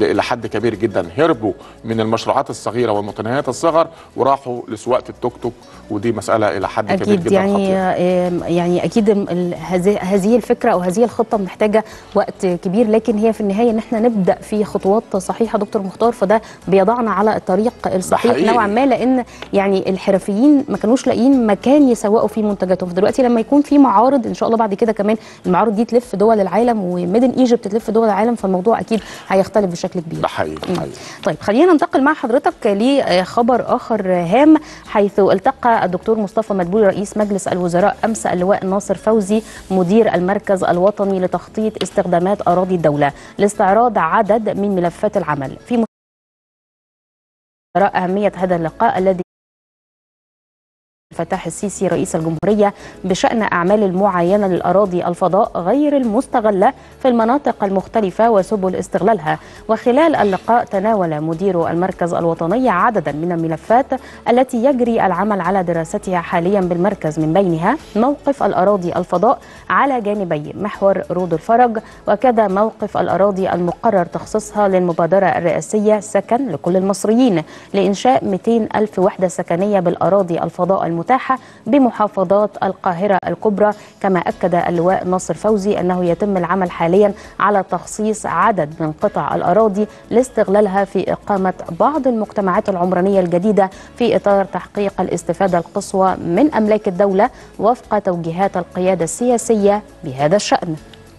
كبير جدا هربوا من المشروعات الصغيره والمتناهيه الصغر وراحوا لسواقه التوك توك ودي مساله الى حد كبير اكيد جدا يعني خطيرة. آم، يعني اكيد ال- ال- هذه هذه الفكره او هذه الخطه محتاجه وقت كبير لكن هي في النهايه ان احنا نبدا في خطوات صحيحه دكتور مختار فده بيضعنا على الطريق الصحيح حقيقي. نوعا ما لان يعني الحرفيين ما كانوش لاقيين مكان يسوقوا فيه منتجاتهم فدلوقتي لما يكون في معارض ان شاء الله بعد كده كمان المعارض دي تلف دول العالم وميدن ايجيبت تلف دول العالم فالموضوع اكيد هيختلف بشكل كبير ده حقيقي حقيقي. طيب خلينا ننتقل مع حضرتك لخبر اخر هام حيث التقى الدكتور مصطفى مدبولي رئيس مجلس الوزراء امس اللواء ناصر فوزي مدير المركز الوطني لتخطيط استخدامات اراضي الدوله لاستعراض عدد من ملفات العمل في مستوى اهميه هذا اللقاء الذي فتح السيسي رئيس الجمهورية بشأن أعمال المعاينة للأراضي الفضاء غير المستغلة في المناطق المختلفة وسبل استغلالها وخلال اللقاء تناول مدير المركز الوطني عددا من الملفات التي يجري العمل على دراستها حاليا بالمركز من بينها موقف الأراضي الفضاء على جانبي محور رود الفرج وكذا موقف الأراضي المقرر تخصيصها للمبادرة الرئاسية سكن لكل المصريين لإنشاء 200 ألف وحدة سكنية بالأراضي الفضاء المتاحة بمحافظات القاهرة الكبرى كما أكد اللواء ناصر فوزي أنه يتم العمل حاليا على تخصيص عدد من قطع الأراضي لاستغلالها في إقامة بعض المجتمعات العمرانية الجديدة في إطار تحقيق الاستفادة القصوى من أملاك الدولة وفق توجيهات القيادة السياسية بهذا الشأن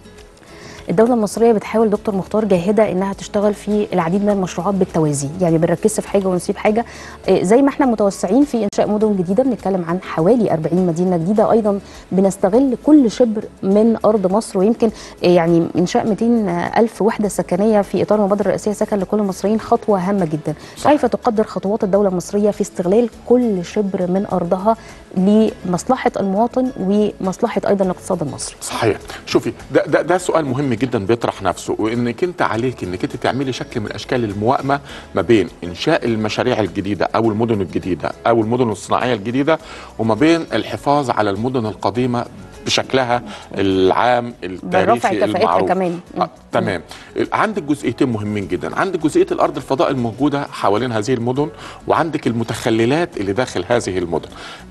الدولة المصرية بتحاول دكتور مختار جاهدة انها تشتغل في العديد من المشروعات بالتوازي، يعني بنركز في حاجة ونسيب حاجة، إيه، زي ما احنا متوسعين في انشاء مدن جديدة بنتكلم عن حوالي 40 مدينة جديدة، ايضا بنستغل كل شبر من ارض مصر ويمكن إيه، يعني انشاء 200 الف وحدة سكنية في اطار المبادرة الرئاسية سكن لكل المصريين خطوة هامة جدا، صح. كيف تقدر خطوات الدولة المصرية في استغلال كل شبر من ارضها لمصلحة المواطن ومصلحة ايضا الاقتصاد المصري؟ صحيح شوفي ده, ده ده سؤال مهم جدا بيطرح نفسه وانك انت عليك انك انت تعملي شكل من اشكال الموائمه ما بين انشاء المشاريع الجديده او المدن الجديده او المدن الصناعيه الجديده وما بين الحفاظ على المدن القديمه بشكلها العام برفع التاريخي كفاءتها المعروف كمان. آه تمام عندك جزئيتين مهمين جدا عندك جزئيه الارض الفضاء الموجوده حوالين هذه المدن وعندك المتخللات اللي داخل هذه المدن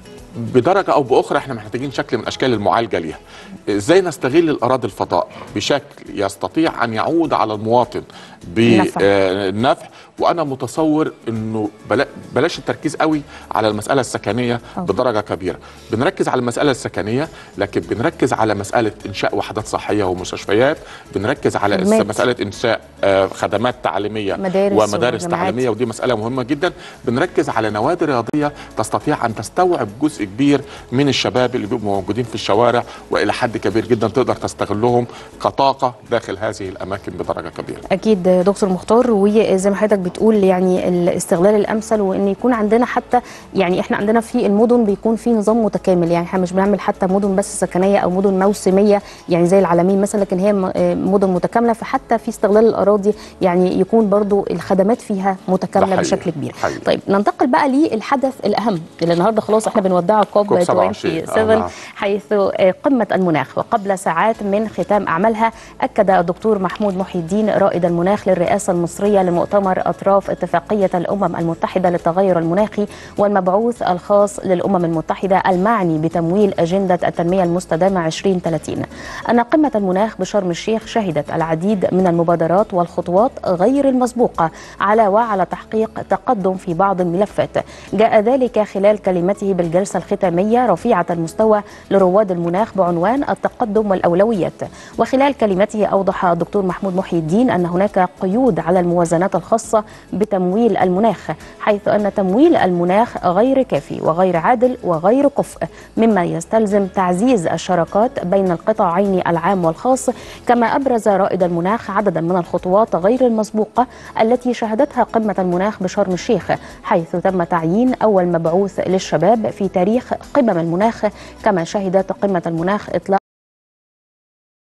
بدرجه او باخرى احنا محتاجين شكل من اشكال المعالجه ليها ازاي نستغل الاراضي الفضاء بشكل يستطيع ان يعود على المواطن نفع. بالنفع وانا متصور انه بلا- بلاش التركيز قوي على المساله السكنيه أوه. بدرجه كبيره بنركز على المساله السكنيه لكن بنركز على مساله انشاء وحدات صحيه ومستشفيات بنركز على خدمات. مساله انشاء آه، خدمات تعليميه مدارس ومدارس وجامعات. تعليميه ودي مساله مهمه جدا بنركز على نوادي رياضيه تستطيع ان تستوعب جزء كبير من الشباب اللي بيبقوا موجودين في الشوارع والى حد كبير جدا تقدر تستغلهم كطاقه داخل هذه الاماكن بدرجه كبيره اكيد دكتور مختار وزي ما حضرتك بتقول يعني الاستغلال الامثل وان يكون عندنا حتى يعني احنا عندنا في المدن بيكون في نظام متكامل يعني احنا مش بنعمل حتى مدن بس سكنيه او مدن موسميه يعني زي العالمين مثلا لكن هي م- آه مدن متكامله فحتى في استغلال الاراضي يعني يكون برضو الخدمات فيها متكامله ده حقيقي. بشكل كبير حقيقي. طيب ننتقل بقى للحدث الاهم اللي النهارده خلاص احنا بنودع كوب كوب 27. 27 آه، نعم. حيث آه، قمة المناخ وقبل ساعات من ختام أعمالها أكد الدكتور محمود محي الدين رائد المناخ للرئاسة المصرية لمؤتمر أطراف اتفاقية الأمم المتحدة للتغير المناخي والمبعوث الخاص للأمم المتحدة المعني بتمويل أجندة التنمية المستدامة 2030 أن قمة المناخ بشرم الشيخ شهدت العديد من المبادرات والخطوات غير المسبوقة على وعلى تحقيق تقدم في بعض الملفات جاء ذلك خلال كلمته بالجلسة الختامية رفيعة المستوى لرواد المناخ بعنوان التقدم والأولويات وخلال كلمته أوضح الدكتور محمود محي الدين أن هناك قيود على الموازنات الخاصة بتمويل المناخ حيث أن تمويل المناخ غير كافي وغير عادل وغير كفء مما يستلزم تعزيز الشراكات بين القطاعين العام والخاص كما أبرز رائد المناخ عددا من الخطوات غير المسبوقة التي شهدتها قمة المناخ بشرم الشيخ حيث تم تعيين أول مبعوث للشباب في تاريخ قمم المناخ كما شهدت قمة المناخ إطلاق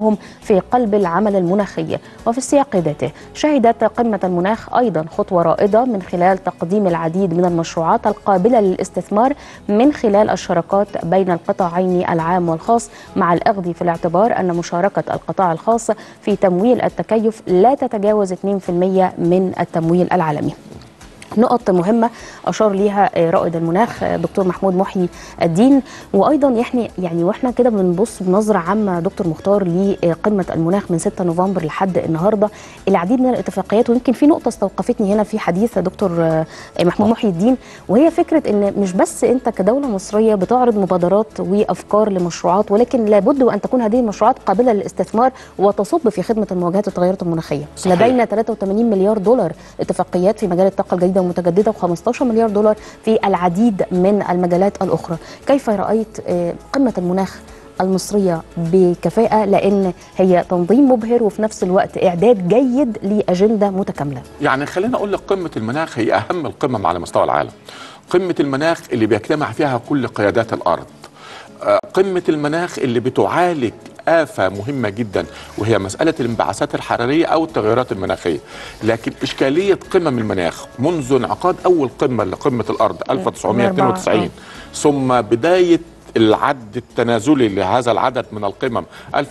هم في قلب العمل المناخي وفي السياق ذاته شهدت قمة المناخ أيضا خطوة رائدة من خلال تقديم العديد من المشروعات القابلة للاستثمار من خلال الشراكات بين القطاعين العام والخاص مع الأخذ في الاعتبار أن مشاركة القطاع الخاص في تمويل التكيف لا تتجاوز 2% من التمويل العالمي نقط مهمة أشار ليها رائد المناخ دكتور محمود محيي الدين وأيضا يعني يعني وإحنا كده بنبص بنظرة عامة دكتور مختار لقمة المناخ من 6 نوفمبر لحد النهاردة العديد من الاتفاقيات ويمكن في نقطة استوقفتني هنا في حديث دكتور محمود محيي الدين وهي فكرة إن مش بس أنت كدولة مصرية بتعرض مبادرات وأفكار لمشروعات ولكن لابد وأن تكون هذه المشروعات قابلة للاستثمار وتصب في خدمة المواجهة التغيرات المناخية صحيح. لدينا 83 مليار دولار اتفاقيات في مجال الطاقة الجديدة المتجددة و15 مليار دولار في العديد من المجالات الأخرى كيف رأيت آه، قمة المناخ المصرية بكفاءة لأن هي تنظيم مبهر وفي نفس الوقت إعداد جيد لأجندة متكاملة يعني خلينا اقول لك قمه المناخ هي اهم القمم على مستوى العالم قمه المناخ اللي بيجتمع فيها كل قيادات الارض آه، قمه المناخ اللي بتعالج آفة مهمة جدا وهي مسألة الانبعاثات الحرارية أو التغيرات المناخية لكن إشكالية قمم المناخ منذ انعقاد أول قمة لقمة الأرض 1992 ثم بداية العد التنازلي لهذا العدد من القمم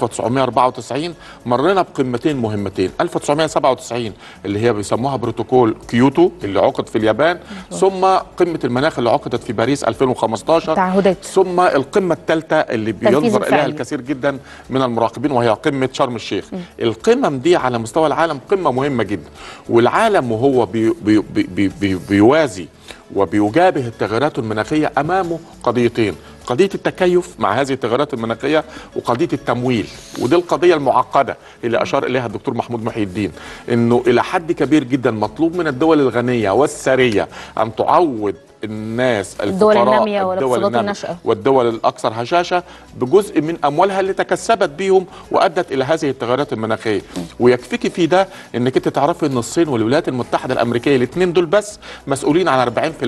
1994 مرينا بقمتين مهمتين 1997 اللي هي بيسموها بروتوكول كيوتو اللي عقد في اليابان ثم قمة المناخ اللي عقدت في باريس 2015 تعهدات ثم القمة الثالثة اللي تنفيذ بينظر إليها الفعلي. الكثير جدا من المراقبين وهي قمة شرم الشيخ القمم دي على مستوى العالم قمة مهمة جدا والعالم وهو بي بي بي بي بي بيوازي وبيجابه التغيرات المناخية أمامه قضيتين قضية التكيف مع هذه التغيرات المناخية وقضية التمويل ودي القضية المعقدة اللي أشار إليها الدكتور محمود محي الدين إنه إلى حد كبير جدا مطلوب من الدول الغنية والثرية أن تعوض الناس الدول الفقراء النامية والاقتصادات النامية الناشئة. والدول الأكثر هشاشة بجزء من أموالها اللي تكسبت بيهم وأدت إلى هذه التغيرات المناخية ويكفيك في ده إنك أنت تعرفي إن الصين والولايات المتحدة الأمريكية الاثنين دول بس مسؤولين عن 40%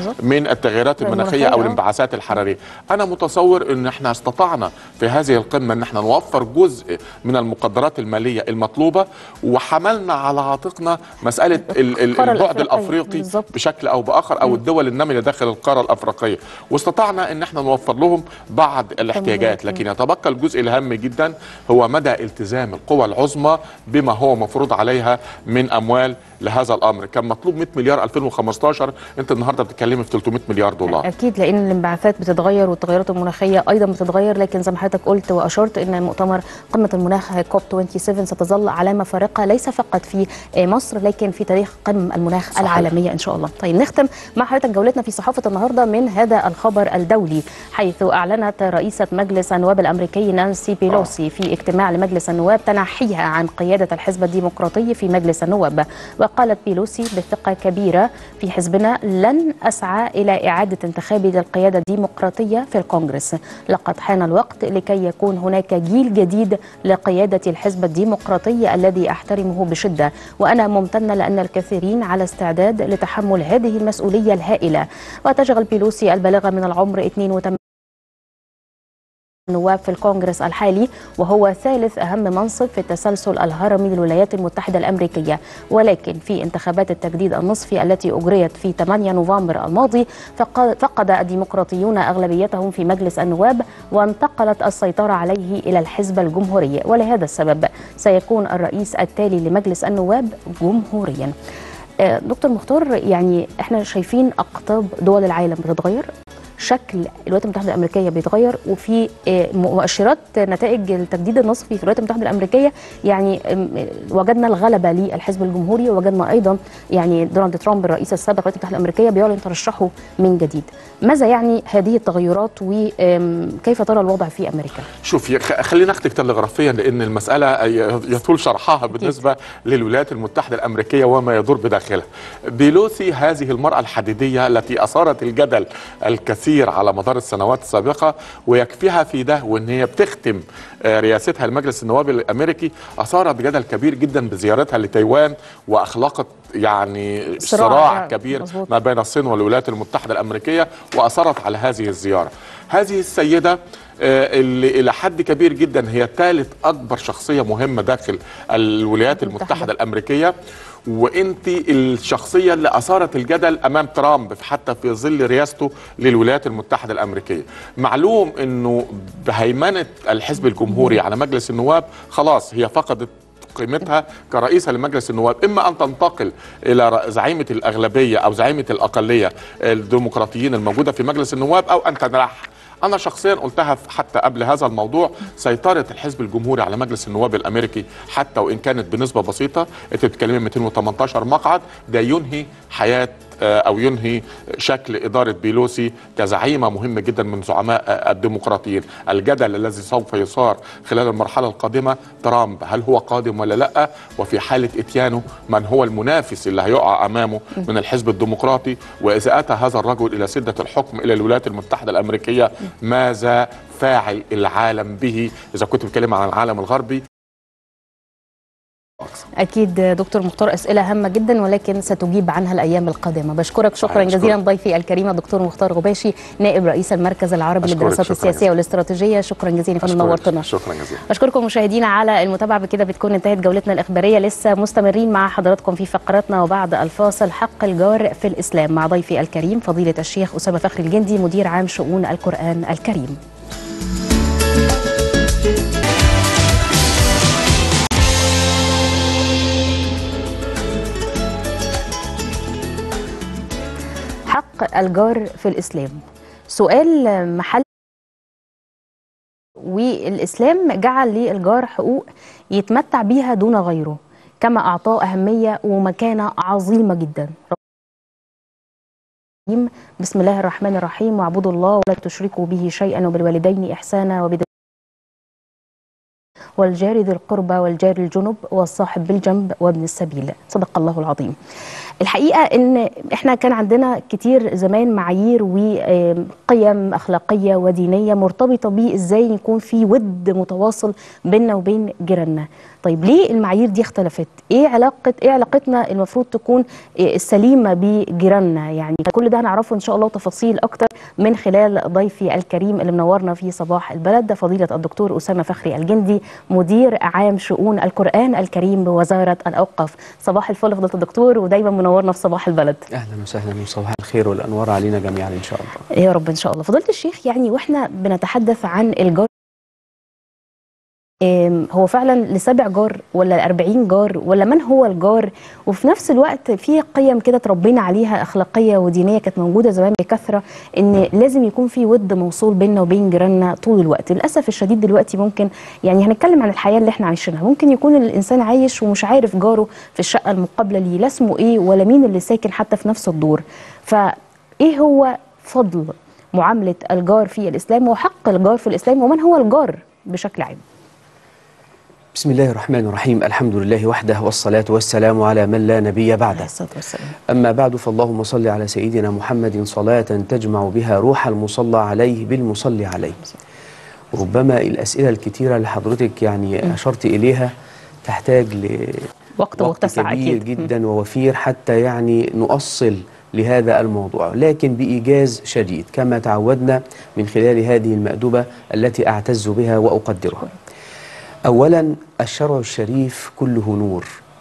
من التغيرات المناخية أو المناخية، آه. الانبعاثات الحرارية أنا متصور إن إحنا استطعنا في هذه القمة إن إحنا نوفر جزء من المقدرات المالية المطلوبة وحملنا على عاتقنا مسألة ال- ال- القارة البعد الأفريقية. الأفريقي بالظبط. بشكل او باخر او الدول الناميه داخل القاره الافريقيه واستطعنا ان احنا نوفر لهم بعض الاحتياجات لكن يتبقى الجزء الهام جدا هو مدى التزام القوى العظمى بما هو مفروض عليها من اموال لهذا الامر كان مطلوب 100 مليار 2015 انت النهارده بتتكلمي في 300 مليار دولار اكيد لان الانبعاثات بتتغير والتغيرات المناخيه ايضا بتتغير لكن زي ما حضرتك قلت واشرت ان مؤتمر قمه المناخ كوب 27 ستظل علامه فارقه ليس فقط في مصر لكن في تاريخ قمم المناخ صحيح. العالميه ان شاء الله. طيب نختم مع حضرتك جولتنا في صحافه النهارده من هذا الخبر الدولي حيث اعلنت رئيسه مجلس النواب الامريكي نانسي بيلوسي في اجتماع لمجلس النواب تنحيها عن قياده الحزب الديمقراطي في مجلس النواب وقالت بيلوسي بثقه كبيره في حزبنا لن اسعى الى اعاده انتخابي للقياده الديمقراطيه في الكونغرس لقد حان الوقت لكي يكون هناك جيل جديد لقياده الحزب الديمقراطي الذي احترمه بشده وانا ممتنه لان الكثيرين على استعداد لتحمل هذه المسؤوليه الهائله وتشغل بيلوسي البالغه من العمر 82 نواب في الكونغرس الحالي وهو ثالث أهم منصب في التسلسل الهرمي للولايات المتحدة الأمريكية ولكن في انتخابات التجديد النصفي التي أجريت في 8 نوفمبر الماضي فق- فقد الديمقراطيون أغلبيتهم في مجلس النواب وانتقلت السيطرة عليه إلى الحزب الجمهوري ولهذا السبب سيكون الرئيس التالي لمجلس النواب جمهوريا آه، دكتور مختار يعني احنا شايفين أقطاب دول العالم بتتغير شكل الولايات المتحده الامريكيه بيتغير وفي آه، مؤشرات نتائج التجديد النصفي في الولايات المتحده الامريكيه يعني آم، وجدنا الغلبه للحزب الجمهوري ووجدنا ايضا يعني دونالد ترامب الرئيس السابق للولايات المتحده الامريكيه بيعلن ترشحه من جديد ماذا يعني هذه التغيرات وكيف ترى الوضع في امريكا شوف يا خ- خلينا ناخدك تلغرافيا لان المساله ي- يطول شرحها بالنسبه للولايات المتحده الامريكيه وما يدور بداخلها. بيلوسي هذه المراه الحديديه التي اثارت الجدل الكثير على مدار السنوات السابقه ويكفيها في ده وان هي بتختم آه، رئاستها لمجلس النواب الامريكي اثارت جدل كبير جدا بزيارتها لتايوان واخلقت يعني صراع، صراع يعني كبير مظبوط. ما بين الصين والولايات المتحده الامريكيه واثرت على هذه الزياره. هذه السيده آه، اللي الى حد كبير جدا هي ثالث اكبر شخصيه مهمه داخل الولايات المتحده الامريكيه وانت الشخصيه اللي اثارت الجدل امام ترامب حتى في ظل رئاسته للولايات المتحده الامريكيه معلوم انه بهيمنه الحزب الجمهوري على مجلس النواب خلاص هي فقدت قيمتها كرئيسة لمجلس النواب إما أن تنتقل إلى ر- زعيمة الأغلبية أو زعيمة الأقلية الديمقراطيين الموجودة في مجلس النواب أو أن تنرح أنا شخصيا قلتها في- حتى قبل هذا الموضوع سيطرة الحزب الجمهوري على مجلس النواب الأمريكي حتى وإن كانت بنسبة بسيطة أنت بتتكلمي 218 مقعد ده ينهي حياة آه، او ينهي شكل اداره بيلوسي كزعيمه مهمه جدا من زعماء آه، الديمقراطيين الجدل الذي سوف يثار خلال المرحله القادمه ترامب هل هو قادم ولا لا وفي حاله اتيانه من هو المنافس اللي هيقع امامه من الحزب الديمقراطي واذا اتى هذا الرجل الى سده الحكم الى الولايات المتحده الامريكيه ماذا فاعل العالم به اذا كنت بتكلم عن العالم الغربي اكيد دكتور مختار اسئله هامه جدا ولكن ستجيب عنها الايام القادمه بشكرك شكرا صحيح، جزيلا أشكرك. ضيفي الكريم الدكتور مختار غباشي نائب رئيس المركز العربي أشكرك، للدراسات شكراً السياسيه جزيلاً. والاستراتيجيه شكرا جزيلا فندم أشكرك. نورتنا شكرا جزيلا بشكركم مشاهدينا على المتابعه بكده بتكون انتهت جولتنا الاخباريه لسه مستمرين مع حضراتكم في فقراتنا وبعد الفاصل حق الجار في الاسلام مع ضيفي الكريم فضيله الشيخ اسامه فخري الجندي مدير عام شؤون القران الكريم حق الجار في الإسلام سؤال محل والإسلام جعل للجار حقوق يتمتع بيها دون غيره كما أعطاه أهمية ومكانة عظيمة جدا بسم الله الرحمن الرحيم واعبدوا الله ولا تشركوا به شيئا وبالوالدين إحسانا وبذي والجار ذي القربى والجار الجنب والصاحب بالجنب وابن السبيل صدق الله العظيم الحقيقه ان احنا كان عندنا كتير زمان معايير وقيم اخلاقيه ودينيه مرتبطه بيه ازاي يكون في ود متواصل بيننا وبين جيراننا طيب ليه المعايير دي اختلفت ايه علاقه ايه علاقتنا المفروض تكون السليمه بجيراننا يعني كل ده هنعرفه ان شاء الله تفاصيل اكتر من خلال ضيفي الكريم اللي منورنا في صباح البلد فضيله الدكتور اسامه فخري الجندي مدير عام شؤون القران الكريم بوزاره الاوقاف صباح الفل فضيله الدكتور ودايما منورنا في صباح البلد اهلا وسهلا وصباح الخير والانوار علينا جميعا ان شاء الله يا رب ان شاء الله فضيله الشيخ يعني واحنا بنتحدث عن الجار إم، هو فعلا لسبع جار ولا 40 جار ولا من هو الجار وفي نفس الوقت في قيم كده اتربينا عليها اخلاقيه ودينيه كانت موجوده زمان بكثره ان لازم يكون في ود موصول بيننا وبين جيراننا طول الوقت للاسف الشديد دلوقتي ممكن يعني هنتكلم عن الحياه اللي احنا عايشينها ممكن يكون الانسان عايش ومش عارف جاره في الشقه المقابله ليه لا اسمه ايه ولا مين اللي ساكن حتى في نفس الدور فايه هو فضل معامله الجار في الاسلام وحق الجار في الاسلام ومن هو الجار بشكل عام بسم الله الرحمن الرحيم الحمد لله وحده والصلاة والسلام على من لا نبي عليه بعده الصلاه والسلام أما بعد فاللهم صل على سيدنا محمد صلاة تجمع بها روح المصلى عليه بالمصلي عليه ربما الأسئلة الكتيرة اللي حضرتك يعني أشرت إليها تحتاج ل وقت وقت متسع كبير اكيد جدا ووفير حتى يعني نؤصل لهذا الموضوع لكن بإيجاز شديد كما تعودنا من خلال هذه المأدبة التي أعتز بها وأقدرها أولا الشرع الشريف كله نور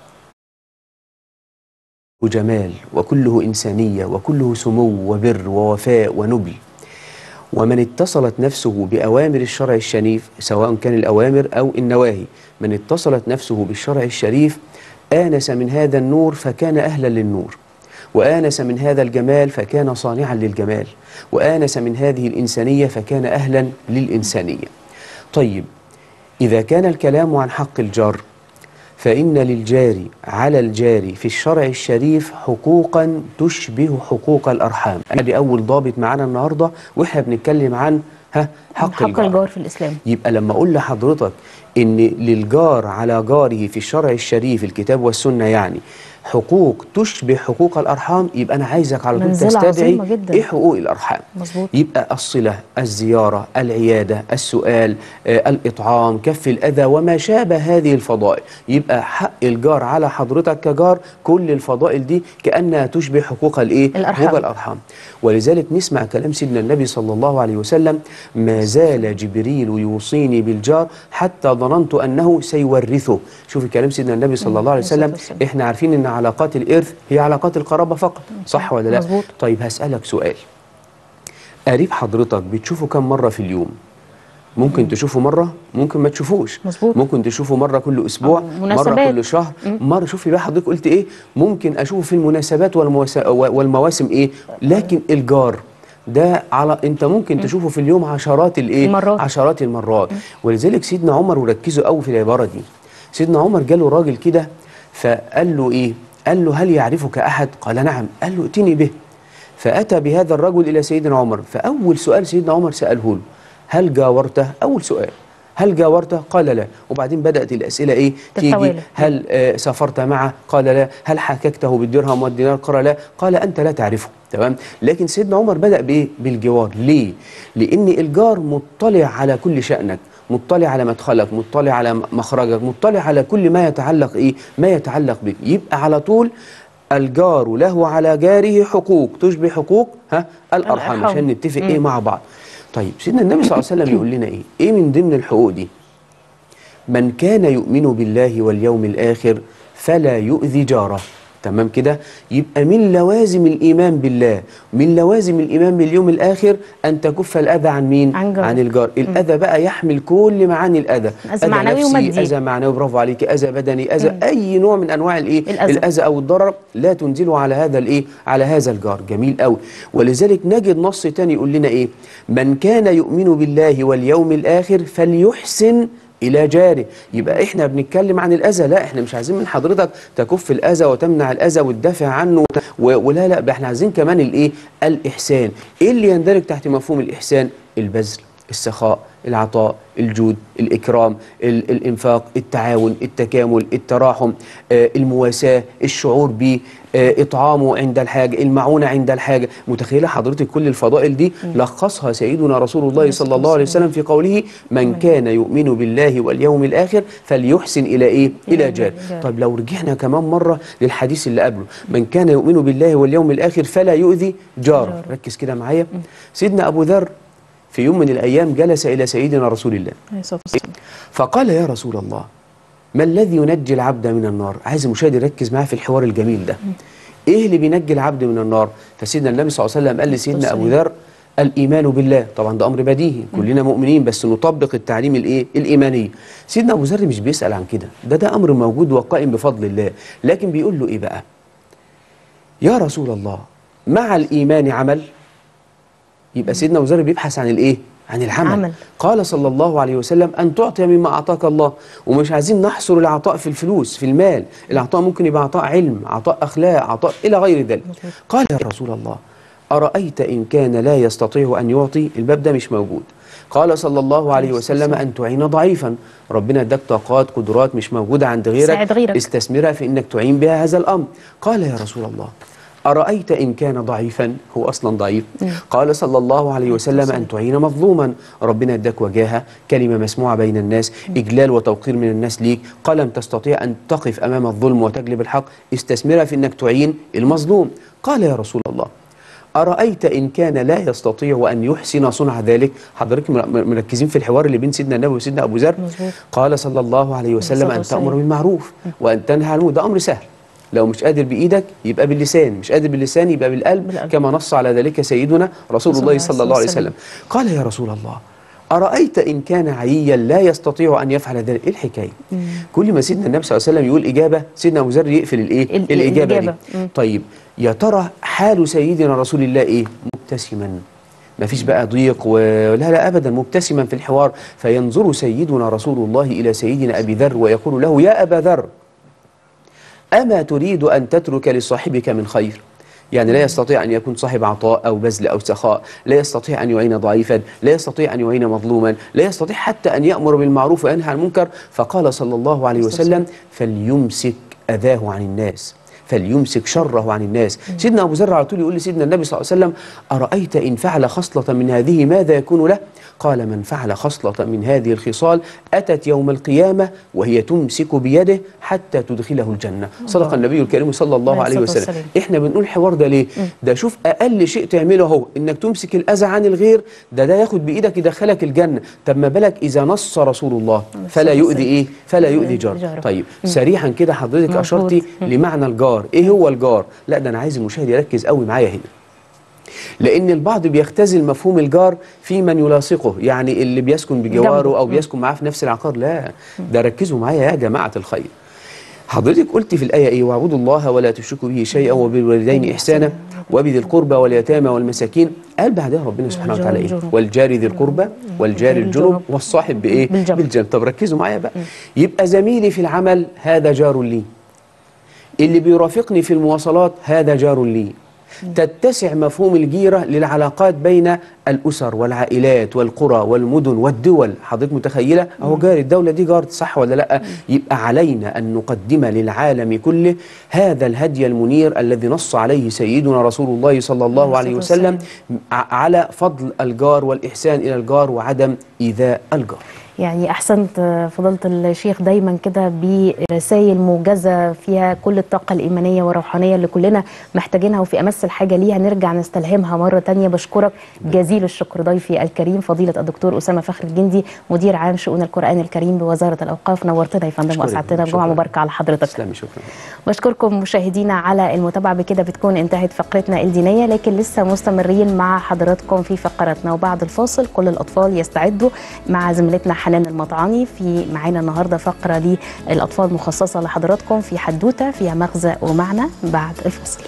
وجمال وكله إنسانية وكله سمو وبر ووفاء ونبل ومن اتصلت نفسه بأوامر الشرع الشريف سواء كان الأوامر أو النواهي من اتصلت نفسه بالشرع الشريف آنس من هذا النور فكان أهلا للنور وآنس من هذا الجمال فكان صانعا للجمال وآنس من هذه الإنسانية فكان أهلا للإنسانية طيب إذا كان الكلام عن حق الجار فإن للجار على الجار في الشرع الشريف حقوقا تشبه حقوق الأرحام أنا دي أول ضابط معانا النهاردة وإحنا بنتكلم عن ها حق, حق الجار في الاسلام يبقى لما اقول لحضرتك ان للجار على جاره في الشرع الشريف الكتاب والسنه يعني حقوق تشبه حقوق الارحام يبقى انا عايزك على طول منزلة تستدعي عظيمة جداً. ايه حقوق الارحام مظبوط. يبقى الصله الزياره العياده السؤال آه، الاطعام كف الاذى وما شابه هذه الفضائل يبقى حق الجار على حضرتك كجار كل الفضائل دي كانها تشبه حقوق الايه الأرحام. حقوق الارحام ولذلك نسمع كلام سيدنا النبي صلى الله عليه وسلم ما زال جبريل يوصيني بالجار حتى ظننت انه سيورثه شوف كلام سيدنا النبي صلى الله عليه عليه الصلاة وسلم والسلام. احنا عارفين ان علاقات الارث هي علاقات القرابه فقط صح ولا لا مظبوط. طيب هسالك سؤال قريب حضرتك بتشوفه كم مره في اليوم ممكن تشوفه مره ممكن ما تشوفوش مظبوط. ممكن تشوفه مره كل اسبوع أو مره مناسبات. كل شهر مره شوفي بقى حضرتك قلت ايه ممكن اشوفه في المناسبات والمواسم, والمواسم ايه لكن الجار ده على انت ممكن تشوفه في اليوم عشرات الايه المرات. عشرات المرات ولذلك سيدنا عمر وركزوا قوي في العباره دي سيدنا عمر جاله راجل كده فقال له ايه قال له هل يعرفك احد قال نعم قال له ائتني به فاتى بهذا الرجل الى سيدنا عمر فاول سؤال سيدنا عمر ساله له هل جاورته اول سؤال هل جاورته قال لا وبعدين بدات الاسئله ايه تيجي تتوالى. هل آه، سافرت معه قال لا هل حككته بالدرهم والدينار قال لا قال انت لا تعرفه تمام لكن سيدنا عمر بدا بايه بالجوار ليه لان الجار مطلع على كل شانك مطلع على مدخلك مطلع على مخرجك مطلع على كل ما يتعلق ايه ما يتعلق بك يبقى على طول الجار له على جاره حقوق تشبه حقوق ها الارحام الأرحام. عشان نتفق ايه مع بعض طيب سيدنا النبي صلى الله عليه وسلم يقول لنا ايه ايه من ضمن الحقوق دي من كان يؤمن بالله واليوم الآخر فلا يؤذي جاره تمام كده يبقى من لوازم الإيمان بالله من لوازم الإيمان باليوم الآخر أن تكف الأذى عن مين؟ عن جار. عن الجار الأذى بقى يحمل كل معاني الأذى أذى معنوي ومادي. نفسي أذى معنوي برافو عليك أذى بدني أذى أي نوع من أنواع الإيه؟ الأذى. الأذى أو الضرر لا تنزله على هذا الإيه؟ على هذا الجار جميل قوي ولذلك نجد نص تاني يقول لنا إيه؟ من كان يؤمن بالله واليوم الآخر فليحسن الى جاره يبقى احنا بنتكلم عن الاذى لا احنا مش عايزين من حضرتك تكف الاذى وتمنع الاذى وتدافع عنه وت- و- ولا لا بقى احنا عايزين كمان الايه الاحسان ايه اللي يندرج تحت مفهوم الاحسان البذل السخاء العطاء الجود الإكرام ال- الإنفاق التعاون التكامل التراحم آه، المواساة الشعور ب إطعامه عند الحاجة المعونة عند الحاجة متخيلة حضرتك كل الفضائل دي لخصها سيدنا رسول الله صلى الله عليه وسلم في قوله من كان يؤمن بالله واليوم الآخر فليحسن إلى إيه إلى جار جار. طيب لو رجعنا كمان مرة للحديث اللي قبله من كان يؤمن بالله واليوم الآخر فلا يؤذي جاره جاره. ركز كده معايا سيدنا أبو ذر في يوم من الأيام جلس إلى سيدنا رسول الله عليه الصلاة والسلام. فقال يا رسول الله ما الذي ينجي العبد من النار عايز المشاهد يركز معايا في الحوار الجميل ده ايه اللي بينجي العبد من النار فسيدنا النبي صلى الله عليه وسلم قال لسيدنا ابو ذر الايمان بالله طبعا ده امر بديهي كلنا مؤمنين بس نطبق التعليم الايه الايماني سيدنا ابو ذر مش بيسال عن كده ده ده امر موجود وقائم بفضل الله لكن بيقول له ايه بقى يا رسول الله مع الايمان عمل يبقى سيدنا ابو ذر بيبحث عن الايه عن العمل عمل. قال صلى الله عليه وسلم أن تعطي مما أعطاك الله ومش عايزين نحصر العطاء في الفلوس في المال العطاء ممكن يبقى عطاء علم عطاء أخلاق عطاء إلى غير ذلك قال يا رسول الله أرأيت إن كان لا يستطيع أن يعطي الباب ده مش موجود قال صلى الله عليه وسلم أن تعين ضعيفا ربنا اداك طاقات قدرات مش موجودة عند غيرك ساعد غيرك. استثمرها في انك تعين بها هذا الامر قال يا رسول الله أرأيت إن كان ضعيفا هو أصلا ضعيف قال صلى الله عليه وسلم أن تعين مظلوما ربنا اداك وجاهة كلمة مسموعة بين الناس إجلال وتوقير من الناس ليك قلم تستطيع أن تقف أمام الظلم وتجلب الحق استثمرها في أنك تعين المظلوم قال يا رسول الله أرأيت إن كان لا يستطيع أن يحسن صنع ذلك حضرتك مر- مركزين في الحوار اللي بين سيدنا النبي وسيدنا أبو ذر مظبوط. قال صلى الله عليه وسلم الصلاة أن تأمر والسلام. بالمعروف وأن تنهى عن المنكر ده أمر سهل لو مش قادر بإيدك يبقى باللسان مش قادر باللسان يبقى بالقلب, بالقلب. كما نص على ذلك سيدنا رسول رسول الله الله صلى الله عليه صلى الله وسلم قال يا رسول الله أرأيت إن كان عيا لا يستطيع أن يفعل ذلك إيه الحكاية كل ما سيدنا النبي صلى الله عليه وسلم يقول إجابة سيدنا أبو ذر يقفل الإيه ال- الإجابة دي الإجابة. مم. طيب يا ترى حال سيدنا رسول الله إيه مبتسما ما فيش بقى ضيق ولا لا ابدا مبتسما في الحوار فينظر سيدنا رسول الله الى سيدنا ابي ذر ويقول له يا ابا ذر اما تريد ان تترك لصاحبك من خير يعني لا يستطيع أن يكون صاحب عطاء أو بذل أو سخاء لا يستطيع أن يعين ضعيفا لا يستطيع أن يعين مظلوما لا يستطيع حتى أن يأمر بالمعروف وينهى عن المنكر فقال صلى الله عليه وسلم فليمسك أذاه عن الناس فليمسك شره عن الناس سيدنا أبو ذر على طول يقول لسيدنا النبي صلى الله عليه وسلم أرأيت إن فعل خصلة من هذه ماذا يكون له قال من فعل خصلة من هذه الخصال أتت يوم القيامة وهي تمسك بيده حتى تدخله الجنة صدق النبي الكريم صلى الله عليه عليه الصلاة وسلم والسلام. احنا بنقول الحوار ده ليه ده شوف اقل شيء تعمله اهو انك تمسك الاذى عن الغير ده ده ياخد بايدك يدخلك الجنه طب ما بالك اذا نص رسول الله فلا يؤذي ايه فلا يؤذي جار جاره. طيب سريعا كده حضرتك مظبوط. اشرتي لمعنى الجار ايه هو الجار لا ده انا عايز المشاهد يركز قوي معايا هنا لان البعض بيختزل مفهوم الجار في من يلاصقه يعني اللي بيسكن بجواره جنبه. او بيسكن معاه في نفس العقار لا ده ركزوا معايا يا جماعه الخير حضرتك قلت في الآية إيه واعبدوا الله ولا تشركوا به شيئا وبالوالدين إحسانا وبذي القربى واليتامى والمساكين قال بعدها ربنا سبحانه والجار وتعالى إيه الجنب. والجار ذي القربى والجار الجنب الجنب. والصاحب بإيه بالجنب. بالجنب طب ركزوا معايا بقى يبقى زميلي في العمل هذا جار لي اللي بيرافقني في المواصلات هذا جار لي تتسع مفهوم الجيرة للعلاقات بين الأسر والعائلات والقرى والمدن والدول حضرتك متخيلة أهو جار الدولة دي جار صح ولا لأ يبقى علينا أن نقدم للعالم كله هذا الهدي المنير الذي نص عليه سيدنا رسول الله صلى الله عليه وسلم ع- على فضل الجار والإحسان إلى الجار وعدم إيذاء الجار يعني احسنت آه، فضيله الشيخ دايما كده برسائل موجزه فيها كل الطاقه الايمانيه والروحانيه اللي كلنا محتاجينها وفي امس الحاجه ليها نرجع نستلهمها مره تانية بشكرك جزيل الشكر ضيفي الكريم فضيله الدكتور اسامه فخر الجندي مدير عام شؤون القران الكريم بوزاره الاوقاف نورتنا يا فندم أشكرك. واسعدتنا بجمعه شكراً. مباركه على حضرتك تسلمي شكرا بشكركم مشاهدينا على المتابعة بكده بتكون انتهت فقرتنا الدينية لكن لسه مستمرين مع حضراتكم في فقرتنا وبعد الفاصل كل الأطفال يستعدوا مع زميلتنا حنان المطعاني في معانا النهاردة فقرة للأطفال مخصصة لحضراتكم في حدوتة فيها مغزى ومعنى بعد الفاصل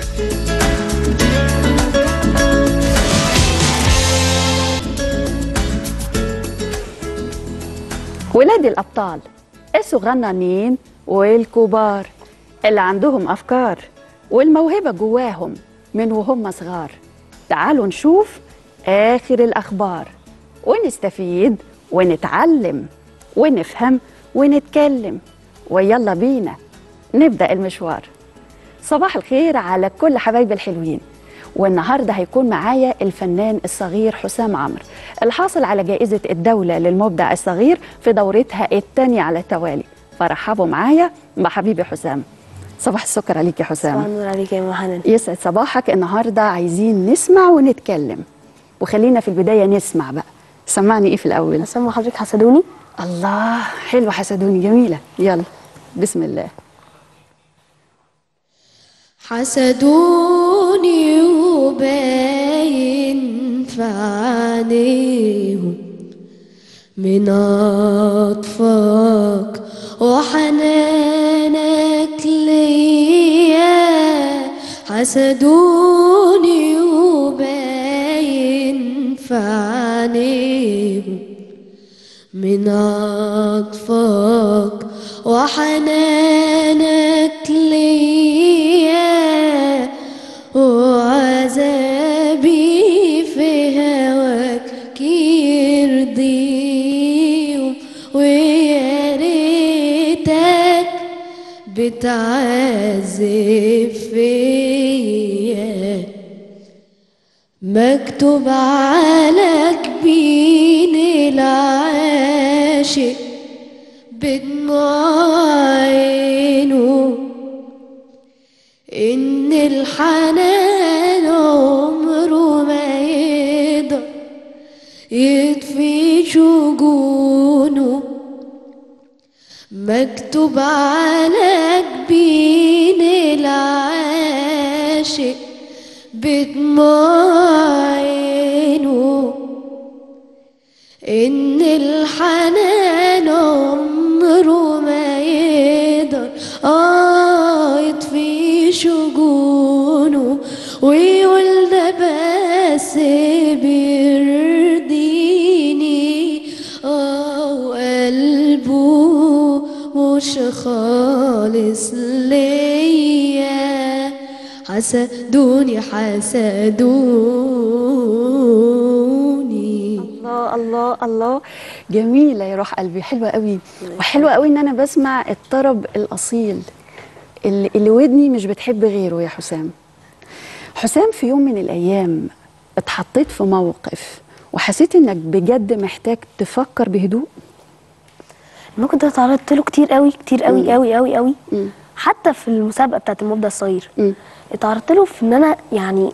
ولاد الأبطال الصغننين والكبار اللي عندهم أفكار والموهبة جواهم من وهم صغار تعالوا نشوف آخر الأخبار ونستفيد ونتعلم ونفهم ونتكلم ويلا بينا نبدأ المشوار صباح الخير على كل حبايبي الحلوين والنهارده هيكون معايا الفنان الصغير حسام عمرو الحاصل على جائزة الدولة للمبدع الصغير في دورتها الثانية على التوالي فرحبوا معايا بحبيبي حسام صباح السكر عليك يا حسام صباح النور عليك يا ام حنان يسعد صباحك النهارده عايزين نسمع ونتكلم وخلينا في البداية نسمع بقى سمعني ايه في الأول اسمع حضرتك حسدوني الله حلوة حسدوني جميلة يلا بسم الله حسدوني وباين في عينيهم من عطفك وحنانك ليا حسدوني وباين في عينيهم من عطفك وحنانك ليا وعذابي في هواك يرضيهم ويا ريتك بتعذب فيا مكتوب على جبين العاشق بدموع عينه إن الحنان عمره ما يقدر يطفي شجونه مكتوب على جبين العاشق بدموع عينه إن الحنان عمره ما يقدر آه يطفي شجونه ويقول ده بس بيرضيني آه قلبه مش خالص ليا حسدوني حسدوني الله الله الله جميلة يا روح قلبي حلوة قوي وحلوة قوي ان انا بسمع الطرب الاصيل اللي, اللي ودني مش بتحب غيره يا حسام حسام في يوم من الايام اتحطيت في موقف وحسيت انك بجد محتاج تفكر بهدوء ممكن ده اتعرضت له كتير قوي كتير قوي قوي قوي قوي مم. حتى في المسابقه بتاعت المبدع الصغير مم. اتعرضت له في ان انا يعني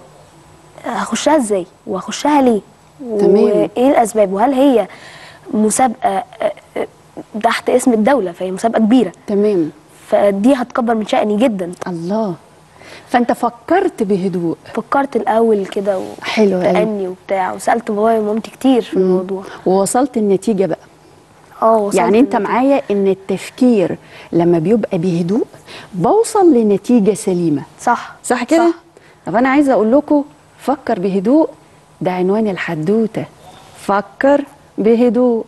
هخشها ازاي وهخشها ليه تمام. وايه الاسباب وهل هي مسابقه آه، آه، تحت اسم الدوله فهي مسابقه كبيره تمام فدي هتكبر من شأني جدا الله فانت فكرت بهدوء فكرت الاول كده حلو قوي وتأني وبتاع وسالت بابايا ومامتي كتير في الموضوع ووصلت النتيجة بقى اه وصلت يعني انت للنتيجة. معايا ان التفكير لما بيبقى بهدوء بوصل لنتيجة سليمة صح صح كده؟ صح. طب انا عايزه اقول لكم فكر بهدوء ده عنوان الحدوته فكر بهدوء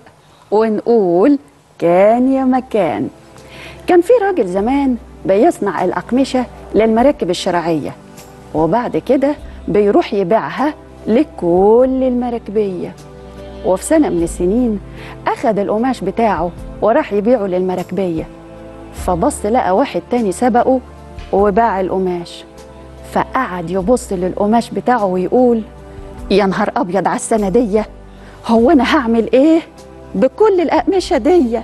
ونقول كان يا مكان كان في راجل زمان بيصنع الأقمشة للمراكب الشراعية وبعد كده بيروح يبيعها لكل المراكبية وفي سنة من السنين أخذ القماش بتاعه وراح يبيعه للمراكبية فبص لقى واحد تاني سبقه وباع القماش فقعد يبص للقماش بتاعه ويقول يا نهار ابيض على السنه دي هو انا هعمل ايه بكل الاقمشه دي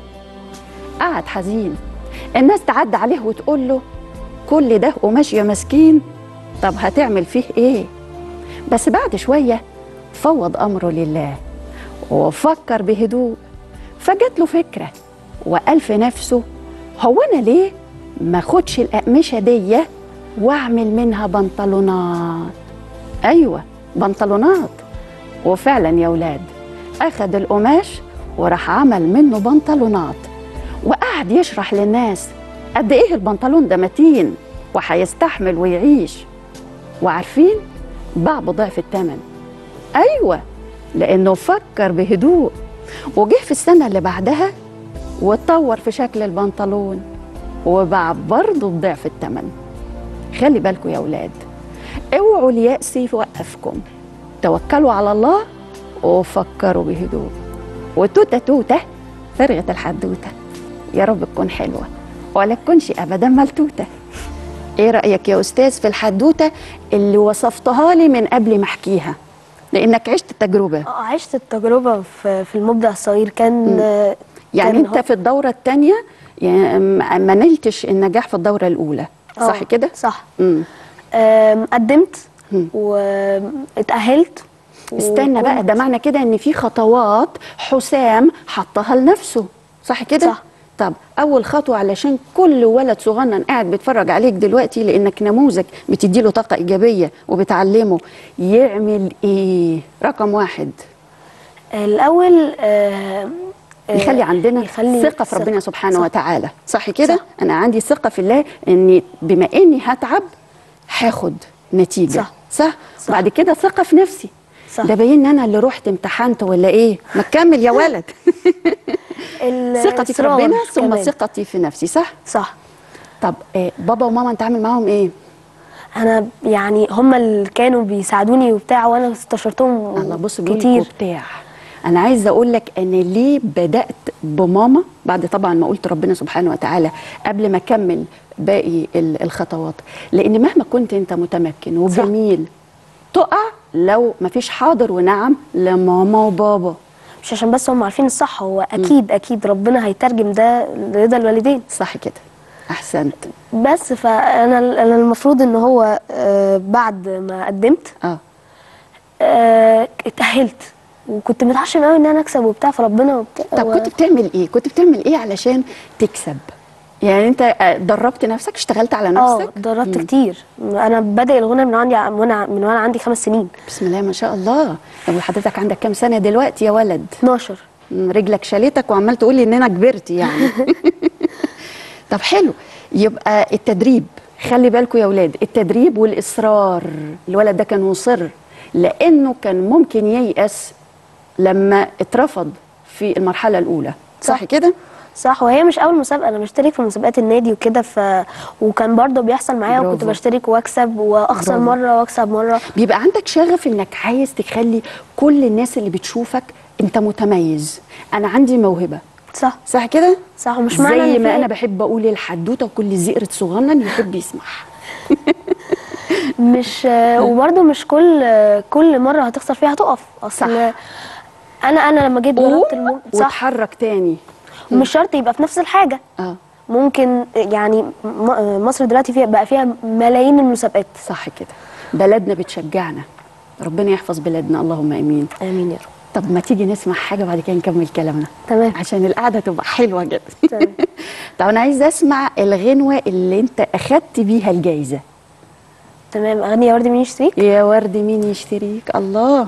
قعد حزين الناس تعدى عليه وتقول له كل ده قماش يا مسكين طب هتعمل فيه ايه بس بعد شويه فوض امره لله وفكر بهدوء فجات له فكره وقال في نفسه هو انا ليه ما اخدش الاقمشه دي واعمل منها بنطلونات ايوه بنطلونات وفعلا يا ولاد اخد القماش وراح عمل منه بنطلونات وقعد يشرح للناس قد ايه البنطلون ده متين وهيستحمل ويعيش وعارفين باع بضعف الثمن ايوه لانه فكر بهدوء وجه في السنه اللي بعدها واتطور في شكل البنطلون وباع برضه بضعف الثمن خلي بالكم يا ولاد اوعوا اليأس يوقفكم توكلوا على الله وفكروا بهدوء وتوتة توتة فرغت الحدوتة يا رب تكون حلوة ولا تكونش أبدا ملتوتة ايه رأيك يا أستاذ في الحدوتة اللي وصفتها لي من قبل ما احكيها لأنك عشت التجربة اه عشت التجربه في في المبدع الصغير كان آه، يعني كان انت هو- في الدورة الثانية يعني ما ما نلتش النجاح في الدورة الأولى صح آه، كده؟ صح مم. آم، قدمت مم. واتأهلت استنى بقى وكنت- ده معنى كده ان في خطوات حسام حطها لنفسه صح كده صح. طب اول خطوه علشان كل ولد صغنن قاعد بيتفرج عليك دلوقتي لانك نموذج بتديله طاقه ايجابيه وبتعلمه يعمل ايه رقم واحد الاول آم، آه، يخلي عندنا يخلي ثقه في ربنا سبحانه صح. وتعالى صح كده صح. انا عندي ثقه في الله اني بما اني هتعب هاخد نتيجه صح. صح, صح. بعد كده ثقه في نفسي صح. ده باين ان انا اللي رحت امتحنت ولا ايه ما تكمل يا ولد ثقتي في الإصرار ربنا ثم كمان. ثقتي في نفسي صح صح طب آه بابا وماما انت عامل معاهم ايه انا يعني هم اللي كانوا بيساعدوني وبتاع وانا استشرتهم الله بص بيقول كتير بتاع انا عايزه اقول لك انا ليه بدات بماما بعد طبعا ما قلت ربنا سبحانه وتعالى قبل ما اكمل باقي ال- الخطوات لان مهما كنت انت متمكن وجميل تقع لو ما فيش حاضر ونعم لماما وبابا مش عشان بس هم عارفين الصح هو اكيد اكيد ربنا هيترجم ده لرضا الوالدين صح كده احسنت بس فانا انا المفروض ان هو آه، بعد ما قدمت اه آه، اتأهلت وكنت متعشم قوي ان انا اكسب وبتاع فربنا وبتاع طب و- كنت بتعمل ايه كنت بتعمل ايه علشان تكسب يعني انت آه، دربت نفسك اشتغلت على اه نفسك اتدربت كتير انا بادئ الغنى من عندي من وانا من وانا عندي خمس سنين بسم الله ما شاء الله طب وحضرتك عندك كام سنه دلوقتي يا ولد 12 مم، رجلك شالتك وعمال تقولي ان انا كبرت يعني طب حلو يبقى التدريب خلي بالكم يا ولاد التدريب والاصرار الولد ده كان مصر لانه كان ممكن ييأس لما اترفض في المرحله الاولى صح, صح. كده صح وهي مش اول مسابقه انا بشترك في مسابقات النادي وكده ف وكان برضه بيحصل معايا وكنت برافو. بشترك واكسب واخسر برافو. مره واكسب مره بيبقى عندك شغف انك عايز تخلي كل الناس اللي بتشوفك انت متميز انا عندي موهبه صح صح كده صح ومش معنى زي إن ما في- انا بحب اقول الحدوته وكل زئرة صغنن يحب يسمعها مش وبرضه مش كل كل مره هتخسر فيها هتقف اصل صح. انا انا لما جيت جربت الم... صح واتحرك تاني ومش شرط يبقى في نفس الحاجه اه ممكن يعني م- مصر دلوقتي فيها بقى فيها ملايين المسابقات صح كده بلدنا بتشجعنا ربنا يحفظ بلادنا اللهم امين امين يا رب طب ما تيجي نسمع حاجه وبعد كده نكمل كلامنا تمام عشان القعده تبقى حلوه جدا تمام. طب انا عايزه اسمع الغنوه اللي انت اخدت بيها الجايزه تمام اغني يا ورد مين يشتريك يا ورد مين يشتريك الله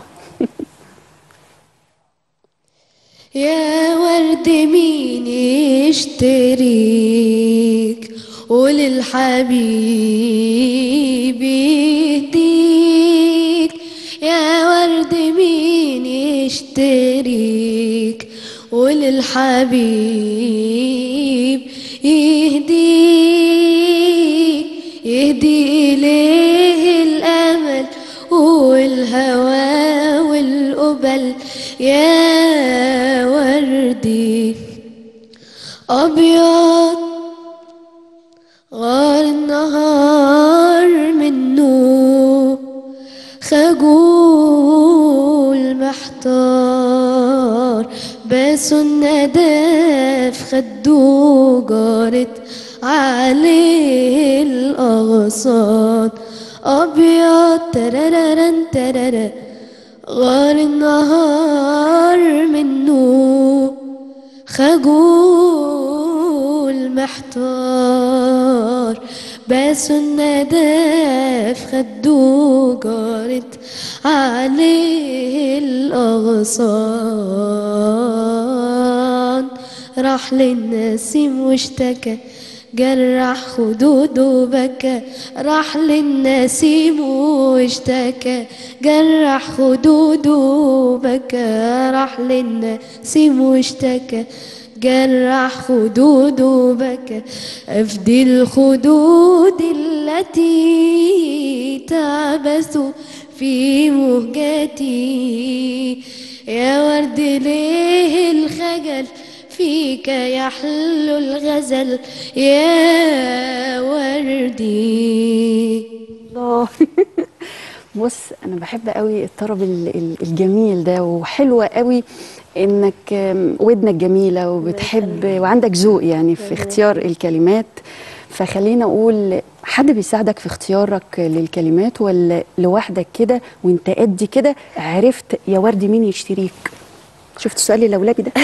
يا ورد مين يشتريك وللحبيب يهديك يا ورد مين يشتريك وللحبيب يهديك يهدي إليه الأمل والهوى والقبل يا وردي أبيض غار النهار منه خجول محتار بس الندى في خده جارت عليه الأغصان أبيض ترارن ترارا غار النهار منه خجول محتار بس الندى في خده جارت عليه الأغصان راح للنسيم واشتكى جرح خدوده وبكى راح للنسيم واشتكى جرح خدوده وبكى راح للنسيم واشتكى جرح خدوده وبكى أفدي الخدود التي تعبث في مهجتي يا ورد ليه الخجل فيك يحلو الغزل يا وردي الله بص انا بحب قوي الطرب ال- ال- الجميل ده وحلوه قوي انك آم، ودنك جميله وبتحب وعندك ذوق يعني في اختيار الكلمات فخلينا اقول حد بيساعدك في اختيارك للكلمات ولا لوحدك كده وانت قد كده عرفت يا وردي مين يشتريك شفت سؤالي الاولابي ده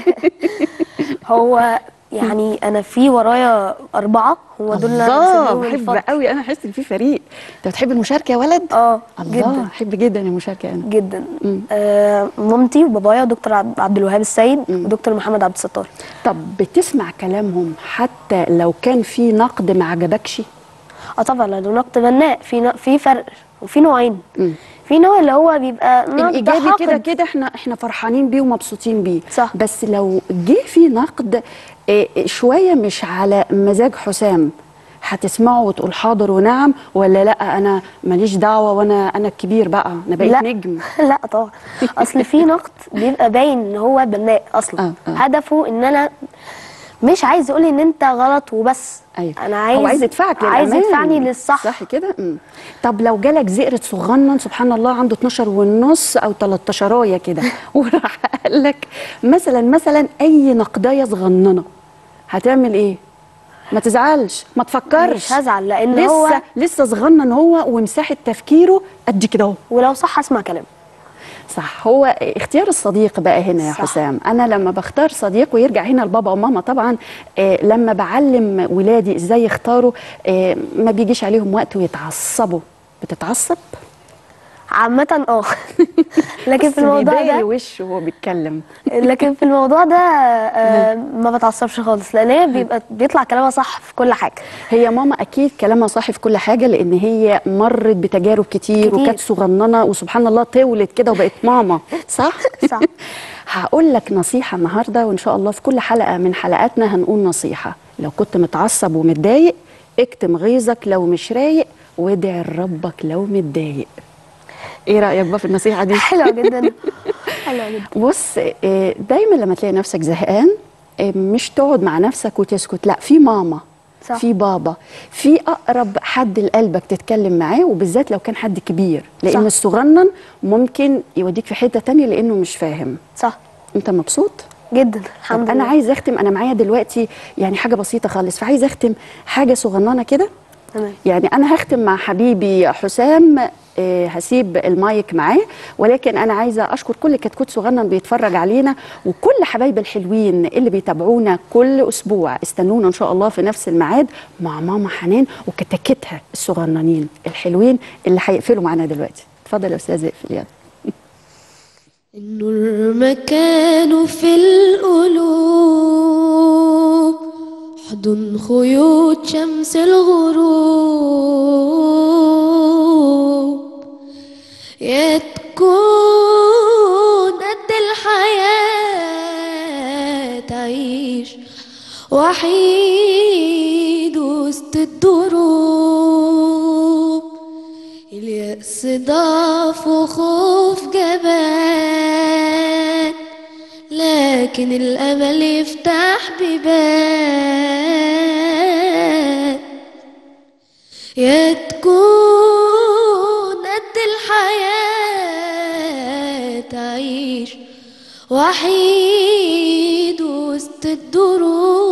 هو يعني انا في ورايا اربعه هم دول اللي أنا الله مسميهم بحب الفضل. قوي انا احس ان في فريق انت بتحب المشاركه يا ولد اه الله جدا بحب جدا المشاركه انا جدا مم. آه مامتي وبابايا دكتور عبد عبد الوهاب السيد ودكتور محمد عبد الستار طب بتسمع كلامهم حتى لو كان في نقد ما عجبكش اه طبعا لانه نقد بناء في ن- في فرق وفي نوعين مم. في نوع اللي هو بيبقى نقد الايجابي حاقد. كده كده احنا احنا فرحانين بيه ومبسوطين بيه صح. بس لو جه في نقد اه، شويه مش على مزاج حسام هتسمعه وتقول حاضر ونعم ولا لا انا ماليش دعوه وانا انا الكبير بقى انا بقيت لا نجم لا طبعا اصل في نقد بيبقى باين ان هو بناء اصلا آه، آه. هدفه ان انا مش عايز يقول لي ان انت غلط وبس ايوه انا عايز هو عايز يدفعك عايز للأمام. يدفعني للصح صح كده مم. طب لو جالك زئرة صغنن سبحان الله عنده 12 ونص او 13 رايه كده وراح قال لك مثلا مثلا اي نقدايه صغننه هتعمل ايه ما تزعلش ما تفكرش مش هزعل لان لسه هو لسه صغنن هو ومساحه تفكيره قد كده اهو ولو صح اسمع كلامه صح هو اختيار الصديق بقى هنا يا صح. حسام انا لما بختار صديق ويرجع هنا لبابا وماما طبعا آه لما بعلم ولادي ازاي يختاروا آه ما بيجيش عليهم وقت ويتعصبوا بتتعصب عامة اه لكن بس في الموضوع بيبين ده وشه وهو بيتكلم لكن في الموضوع ده آه، ما بتعصبش خالص لان هي بيبقى بيطلع كلامها صح في كل حاجة هي ماما اكيد كلامها صح في كل حاجه لان هي مرت بتجارب كتير, كتير. وكانت صغننه وسبحان الله طولت كده وبقت ماما صح صح. هقول لك نصيحه النهارده وان شاء الله في كل حلقه من حلقاتنا هنقول نصيحه لو كنت متعصب ومتضايق اكتم غيظك لو مش رايق وادعي لربك لو متضايق ايه رايك بقى في النصيحه دي حلوة جدا حلوة جدا بص آه، دايما لما تلاقي نفسك زهقان آه، مش تقعد مع نفسك وتسكت لا في ماما صح. في بابا في اقرب حد لقلبك تتكلم معاه وبالذات لو كان حد كبير لان صح. الصغنن ممكن يوديك في حته تانية لانه مش فاهم صح انت مبسوط جدا طب الحمد انا لله عايز اختم انا معايا دلوقتي يعني حاجه بسيطه خالص فعايز اختم حاجه صغننه كده تمام يعني انا هختم مع حبيبي حسام آه، هسيب المايك معاه ولكن انا عايزه اشكر كل كتكوت صغنن بيتفرج علينا وكل حبايب الحلوين اللي بيتابعونا كل اسبوع استنونا ان شاء الله في نفس الميعاد مع ماما حنان وكتاكيتها الصغننين الحلوين اللي هيقفلوا معانا دلوقتي اتفضل يا استاذ اقفل يلا النور مكانه في القلوب حضن خيوط شمس الغروب يا تكون قد الحياة تعيش وحيد وسط الدروب اليأس ضعف وخوف جبان لكن الأمل يفتح بيبان يا تكون قد الحياة تعيش وحيد وسط الدروب